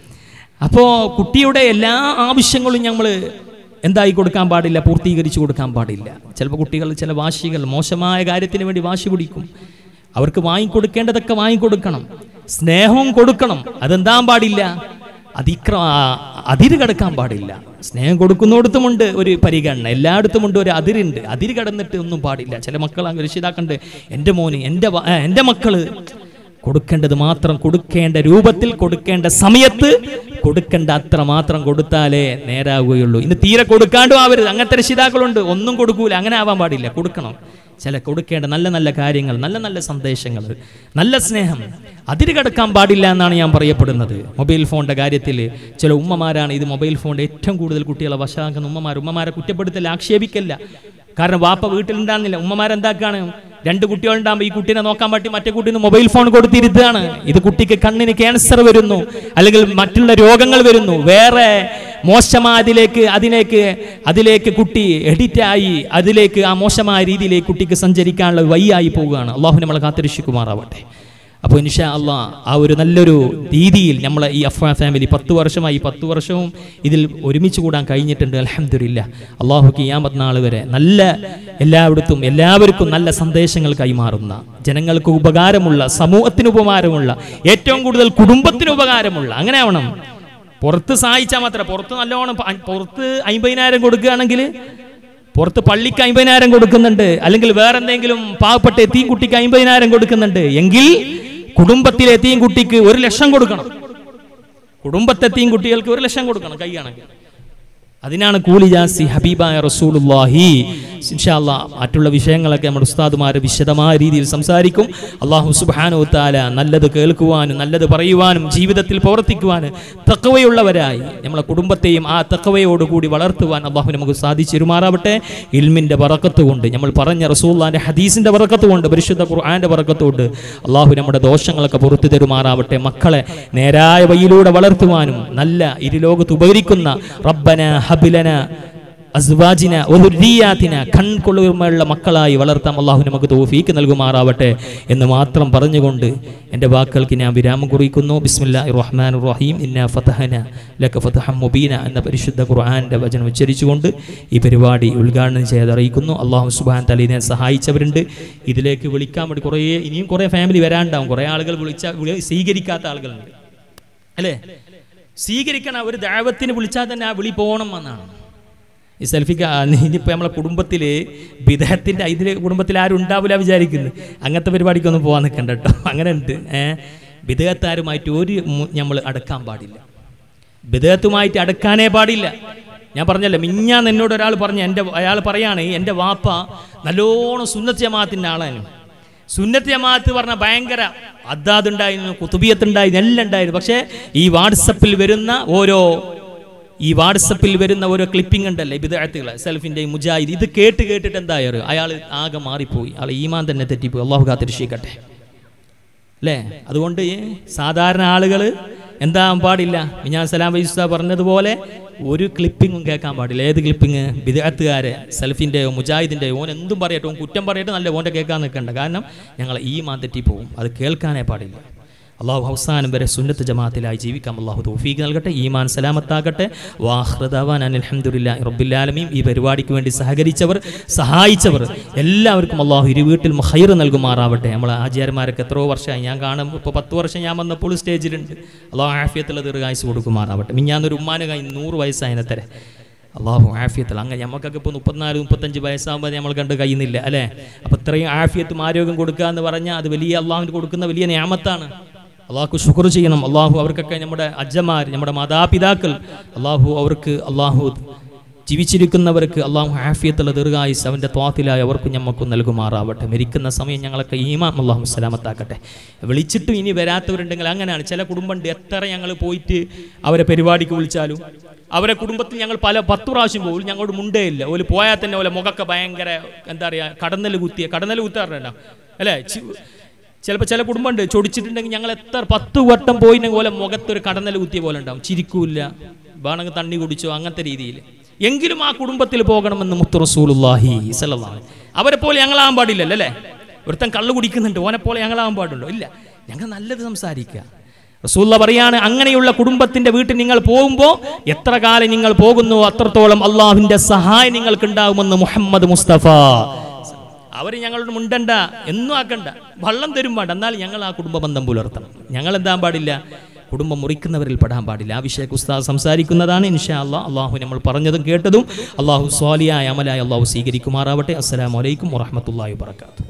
അപ്പോൾ കുട്ടിയുടെ എല്ലാ ആവശ്യങ്ങളും നമ്മൾ എന്തായി കൊടുക്കാൻ പാടില്ല പൂർത്തീകരിച്ചു കൊടുക്കാൻ പാടില്ല ചിലപ്പോൾ കുട്ടികൾ ചില വാശികൾ മോശമായ കാര്യത്തിന് വേണ്ടി വാശി പിടിക്കും അവർക്ക് വാങ്ങിക്കൊടുക്കേണ്ടതൊക്കെ വാങ്ങിക്കൊടുക്കണം സ്നേഹവും കൊടുക്കണം അതെന്താൻ പാടില്ല അതിക്ര അതിര് കടക്കാൻ പാടില്ല സ്നേഹം കൊടുക്കുന്നിടത്തുമുണ്ട് ഒരു പരിഗണന എല്ലായിടത്തുമുണ്ട് ഒരു അതിരുണ്ട് അതിര് കടന്നിട്ട് ഒന്നും പാടില്ല ചില മക്കൾ അങ്ങ് രക്ഷിതാക്കണ്ട് എൻ്റെ മോന് എൻ്റെ വ- ഏ, എൻ്റെ മക്കള് കൊടുക്കേണ്ടത് മാത്രം കൊടുക്കേണ്ട രൂപത്തിൽ കൊടുക്കേണ്ട സമയത്ത് കൊടുക്കേണ്ട അത്ര മാത്രം കൊടുത്താലേ നേരാകുകയുള്ളൂ ഇന്ന് തീരെ കൊടുക്കാണ്ടും ആവരുത് അങ്ങനത്തെ രക്ഷിതാക്കളുണ്ട് ഒന്നും കൊടുക്കൂല അങ്ങനെ ആവാൻ പാടില്ല കൊടുക്കണം ചില കൊടുക്കേണ്ട നല്ല നല്ല കാര്യങ്ങൾ നല്ല നല്ല സന്ദേശങ്ങൾ നല്ല സ്നേഹം അതിര് കടക്കാൻ പാടില്ല എന്നാണ് ഞാൻ പറയപ്പെടുന്നത് മൊബൈൽ ഫോണിന്റെ കാര്യത്തിൽ ചില ഉമ്മമാരാണ് ഇത് മൊബൈൽ ഫോണിന്റെ ഏറ്റവും കൂടുതൽ കുട്ടികളെ വശാക്കുന്ന ഉമ്മമാർ ഉമ്മമാരെ കുറ്റപ്പെടുത്തല്ല ആക്ഷേപിക്കല്ല കാരണം വാപ്പ വീട്ടിലുണ്ടാകുന്നില്ല ഉമ്മമാരെന്താക്കാണ് രണ്ട് കുട്ടികളുണ്ടാകുമ്പോൾ ഈ കുട്ടീനെ നോക്കാൻ പറ്റി മറ്റേ കുട്ടീന് മൊബൈൽ ഫോൺ കൊടുത്തിരുത്താണ് ഇത് കുട്ടിക്ക് കണ്ണിന് ക്യാൻസർ വരുന്നു അല്ലെങ്കിൽ മറ്റുള്ള രോഗങ്ങൾ വരുന്നു വേറെ മോശമായതിലേക്ക് അതിലേക്ക് അതിലേക്ക് കുട്ടി എഡിറ്റായി അതിലേക്ക് ആ മോശമായ രീതിയിലേക്ക് കുട്ടിക്ക് സഞ്ചരിക്കാനുള്ള വയ്യായി പോവുകയാണ് അള്ളാഹു നമ്മളെ കാത്തിരക്ഷിക്കുമാറാവട്ടെ അപ്പോൾ ഇൻഷാ അള്ളാ ആ ഒരു നല്ലൊരു രീതിയിൽ നമ്മളെ ഈ അഫ്വാ ഫാമിലി പത്ത് വർഷമായി പത്ത് വർഷവും ഇതിൽ ഒരുമിച്ച് കൂടാൻ കഴിഞ്ഞിട്ടുണ്ട് അലഹമില്ല അള്ളാഹു കിയാമത് നാൾ വരെ നല്ല എല്ലായിടത്തും എല്ലാവർക്കും നല്ല സന്ദേശങ്ങൾ കൈമാറുന്ന ജനങ്ങൾക്ക് ഉപകാരമുള്ള സമൂഹത്തിന് ഉപകാരമുള്ള ഏറ്റവും കൂടുതൽ കുടുംബത്തിന് ഉപകാരമുള്ള അങ്ങനെ ആവണം പുറത്ത് സഹായിച്ചാൽ മാത്രം പുറത്ത് നല്ലോണം പ- പുറത്ത് അമ്പതിനായിരം കൊടുക്കുകയാണെങ്കിൽ പുറത്ത് പള്ളിക്ക് അമ്പതിനായിരം കൊടുക്കുന്നുണ്ട് അല്ലെങ്കിൽ വേറെ എന്തെങ്കിലും പാവപ്പെട്ട എത്തിയും കുട്ടിക്ക് അമ്പതിനായിരം കൊടുക്കുന്നുണ്ട് എങ്കിൽ കുടുംബത്തിലെ എത്തിയും കുട്ടിക്ക് ഒരു ലക്ഷം കൊടുക്കണം കുടുംബത്തെത്തിയും കുട്ടികൾക്ക് ഒരു ലക്ഷം കൊടുക്കണം കൈയാണെങ്കിൽ അതിനാണ് കൂലി ജാസി ഹബീബായ റസൂലുള്ളാഹി ഇൻഷാ അല്ലാ മറ്റുള്ള വിഷയങ്ങളൊക്കെ നമ്മുടെ ഉസ്താദുമാർ വിശദമായ രീതിയിൽ സംസാരിക്കും അള്ളാഹു സുബ്ഹാനഹു താല നല്ലത് കേൾക്കുവാനും നല്ലത് പറയുവാനും ജീവിതത്തിൽ പ്രവർത്തിക്കുവാനും തക്കവയുള്ളവരായി നമ്മളെ കുടുംബത്തെയും ആ തക്കവയോടുകൂടി വളർത്തുവാൻ അള്ളാഹു നമുക്ക് സാധിച്ചിരുമാറാവട്ടെ ഇൽമിന്റെ വറക്കത്ത് കൊണ്ട് നമ്മൾ പറഞ്ഞ റസൂല്ലാന്റെ ഹദീസിന്റെ വറക്കത്ത് കൊണ്ട് പരിശുദ്ധ ഖുർആന്റെ വറക്കത്ത് കൊണ്ട് അള്ളാഹു നമ്മുടെ ദോഷങ്ങളൊക്കെ പുറത്തു തരുമാറാവട്ടെ മക്കളെ നേരായ വഴിയിലൂടെ വളർത്തുവാനും നല്ല ഇരുലോകത്ത് ഉപകരിക്കുന്ന റബ്ബന ഹബിലന അസ്വാജിന ഒതുരിയാത്തിന കൺകൊള്ളുമയുള്ള മക്കളായി വളർത്താം അള്ളാഹു നമുക്ക് തോഫീക്ക് നൽകുമാറാവട്ടെ എന്ന് മാത്രം പറഞ്ഞുകൊണ്ട് എൻ്റെ വാക്കുകൾക്ക് ഞാൻ വിരാമം കുറിക്കുന്നു ബിസ്മില്ലാ റഹ്മാൻ റഹീം ഇന്ന ഫതഹന ലക ഫതഹം മുബീന എന്ന പരിശുദ്ധ ഖുർആാൻ്റെ വചനം ഉച്ചരിച്ചുകൊണ്ട് ഈ പരിപാടി ഉദ്ഘാടനം ചെയ്ത് അറിയിക്കുന്നു അള്ളാഹു സുബാൻ തലീനെ സഹായിച്ചവരുണ്ട് ഇതിലേക്ക് വിളിക്കാൻ വേണ്ടി കുറേ ഇനിയും കുറേ ഫാമിലി വരാണ്ടാവും കുറേ ആളുകൾ വിളിച്ച വിളി- സ്വീകരിക്കാത്ത ആളുകളുണ്ട് അല്ലേ സ്വീകരിക്കണം ഒരു ദൈവത്തിന് വിളിച്ചാൽ തന്നെ ആ വിളി പോകണം എന്നാണ് ഈ സെൽഫിക്ക് ഇനിയിപ്പോൾ നമ്മളെ കുടുംബത്തിൽ വിദേഹത്തിൻ്റെ ഇതിൽ കുടുംബത്തിൽ ആരും ഉണ്ടാവില്ല വിചാരിക്കുന്നു അങ്ങനത്തെ പരിപാടിക്കൊന്നും പോകാൻ നിൽക്കണ്ട കേട്ടോ അങ്ങനെ ഉണ്ട് ഏഹ് വിദേഹത്താരുമായിട്ട് ഒരു നമ്മൾ അടക്കാൻ പാടില്ല വിദേഹത്തുമായിട്ട് അടക്കാനേ പാടില്ല ഞാൻ പറഞ്ഞല്ലോ മിഞ്ഞാന്ന് എന്നോട് ഒരാൾ പറഞ്ഞു എൻ്റെ അയാൾ പറയാണ് എൻ്റെ വാപ്പ നല്ലോണം സുന്നത്ത് ജമാഅത്തിൻ്റെ ആളാണ് സുന്നത്ത് ജമാഅത്ത് പറഞ്ഞ ഭയങ്കര അദ്ദാദുണ്ടായിരുന്നു കുത്തുബിയത്തുണ്ടായിരുന്നു എല്ലാം ഉണ്ടായിരുന്നു പക്ഷേ ഈ വാട്സപ്പിൽ വരുന്ന ഓരോ ഈ വാട്സപ്പിൽ വരുന്ന ഓരോ ക്ലിപ്പിംഗ് ഉണ്ടല്ലേ വിദഗ്ധകൾ സെൽഫിന്റെ മുജാഹിദ് ഇത് കേട്ട് കേട്ടിട്ട് എന്തായാലും അയാൾ ആകെ മാറിപ്പോയി അയാൾ ഈമാൻ തന്നെ തെറ്റിപ്പോയി അള്ളാഹു കാത്തിരക്ഷിക്കട്ടെ അല്ലേ അതുകൊണ്ട് ഈ സാധാരണ ആളുകൾ എന്താകാൻ പാടില്ല ഞാൻ സലാം വൈസ്ത പറഞ്ഞതുപോലെ ഒരു ക്ലിപ്പിങ്ങും കേൾക്കാൻ പാടില്ല ഏത് ക്ലിപ്പിങ് വിദഗ്ധക്കാരെ സെൽഫിൻ്റെയോ മുജാഹിദിൻ്റെയോ ഓൻ എന്തും പറയട്ടെ ഓൻ കുറ്റം പറയട്ടെ നല്ല ഓൻ്റെ കേൾക്കാൻ നിൽക്കണ്ട കാരണം ഞങ്ങൾ ഈ മാൻ തെറ്റിപ്പോവും അത് കേൾക്കാനേ പാടില്ല അള്ളാഹു അവസാനം വരെ സുന്നത്ത് ജമാഅത്തിലായി ജീവിക്കാം അള്ളാഹു തൗഫീഖ് നൽകട്ടെ ഈമാൻ സലാമത്താകട്ടെ വാഹൃദവാൻ അലഹമുല്ലാ റബ്ബുല്ലാലമീം ഈ പരിപാടിക്ക് വേണ്ടി സഹകരിച്ചവർ സഹായിച്ചവർ എല്ലാവർക്കും അള്ളാഹു ഇരു വീട്ടിൽ ഹൈർ നൽകുമാറാവട്ടെ നമ്മളെ ആചാര്യന്മാരൊക്കെ എത്രയോ വർഷമായി ഞാൻ കാണും ഇപ്പോൾ പത്ത് വർഷം ഞാൻ വന്നപ്പോൾ സ്റ്റേജിലുണ്ട് അള്ളാഹു ആഫിയത്തുള്ള ദീർഘായുസ് കൊടുക്കുമാറാവട്ടെ മിഞ്ഞാന്നൊരു ഉമ്മാനെ കഴിഞ്ഞ് നൂറ് വയസ്സായതിനത്തരെ അള്ളാഹു ആഫിയത്തിൽ അങ്ങനെ നമുക്കൊക്കെ ഇപ്പോൾ മുപ്പത്തിനാല് മുപ്പത്തഞ്ച് വയസ്സാകുമ്പോൾ നമ്മൾ കണ്ട് കഴിയുന്നില്ല അല്ലേ അപ്പോൾ ഇത്രയും ആഫിയത്തും ആരോഗ്യം കൊടുക്കുക എന്ന് പറഞ്ഞാൽ അത് വലിയ അള്ളാഹുവിന് കൊടുക്കുന്ന വലിയ നിയമത്താണ് അള്ളാഹു ശുക്ർ ചെയ്യണം അള്ളാഹു അവർക്കൊക്കെ നമ്മുടെ അജ്ജമാർ നമ്മുടെ മാതാപിതാക്കൾ അള്ളാഹു അവർക്ക് അള്ളാഹു ജീവിച്ചിരിക്കുന്നവർക്ക് അള്ളാഹു ആഫിയത്തുള്ള ദീർഘായുസ് അവൻ്റെ ത്വാത്തിലായി അവർക്കും ഞമ്മക്കും നൽകുമാറാവട്ടെ മരിക്കുന്ന സമയം ഞങ്ങളൊക്കെ ഈമാം അള്ളാഹു സലാമത്താക്കട്ടെ വിളിച്ചിട്ടും ഇനി വരാത്തവരുണ്ടെങ്കിൽ അങ്ങനെയാണ് ചില കുടുംബമുണ്ട് എത്ര ഞങ്ങൾ പോയിട്ട് അവരെ പരിപാടിക്ക് വിളിച്ചാലും അവരെ കുടുംബത്തിൽ ഞങ്ങൾ പല പത്ത് പ്രാവശ്യം പോകും ഞങ്ങളോട് മുണ്ടേ ഇല്ല ഓല് പോയാൽ തന്നെ ഓലെ മുഖമൊക്കെ ഭയങ്കര എന്താ പറയുക കടന്നൽ കുത്തിയ കടന്നൽ കുത്താറുണ്ടോ അല്ലേ ചി- ചിലപ്പോൾ ചില കുടുംബമുണ്ട് ചൊടിച്ചിട്ടുണ്ടെങ്കിൽ ഞങ്ങൾ എത്ര പത്ത് വട്ടം പോയില്ലെങ്കിൽ പോലെ മുഖത്തൊരു കടന്നൽ കുത്തിയ പോലെ ഉണ്ടാവും ചിരിക്കൂല വേണമെങ്കിൽ തണ്ണി കുടിച്ചോ അങ്ങനത്തെ രീതിയിൽ എങ്കിലും ആ കുടുംബത്തിൽ പോകണമെന്ന് മുത്തു റസൂലുള്ളാഹി സല്ലല്ലാഹു അലൈഹി വസല്ലം. അവരെ പോലെ ഞങ്ങളാകാൻ പാടില്ലല്ലോ അല്ലേ ഒരുത്തൻ കള്ളു കുടിക്കുന്നുണ്ട് ഓനെ പോലെ ഞങ്ങളാകാൻ പാടുണ്ടോ ഇല്ല ഞങ്ങൾ നല്ലത് സംസാരിക്കുക റസൂല്ല പറയാണ് അങ്ങനെയുള്ള കുടുംബത്തിന്റെ വീട്ടിൽ നിങ്ങൾ പോകുമ്പോൾ എത്ര കാലം നിങ്ങൾ പോകുന്നു അത്രത്തോളം അള്ളാഹുവിന്റെ സഹായം നിങ്ങൾക്ക് ഉണ്ടാകുമെന്ന് മുഹമ്മദ് മുസ്തഫ അവർ ഞങ്ങളോട് മുണ്ടണ്ട എന്നും ആക്കണ്ട വള്ളം തരും വേണ്ട എന്നാൽ ഞങ്ങൾ ആ കുടുംബ ബന്ധം പുലർത്തണം ഞങ്ങൾ എന്താൻ പാടില്ല കുടുംബം മുറിക്കുന്നവരിൽ പെടാൻ പാടില്ല ആ വിഷയ ഉസ്താദ് സംസാരിക്കുന്നതാണ് ഇൻഷാ അള്ളാഹ് അള്ളാഹു നമ്മൾ പറഞ്ഞതും കേട്ടതും അള്ളാഹു സ്വാലിയായ അമലായ അള്ളാഹു സ്വീകരിക്കുമാറാവട്ടെ അസ്സലാമലൈക്കും വറഹമത്തല്ലാഹി വാത്തു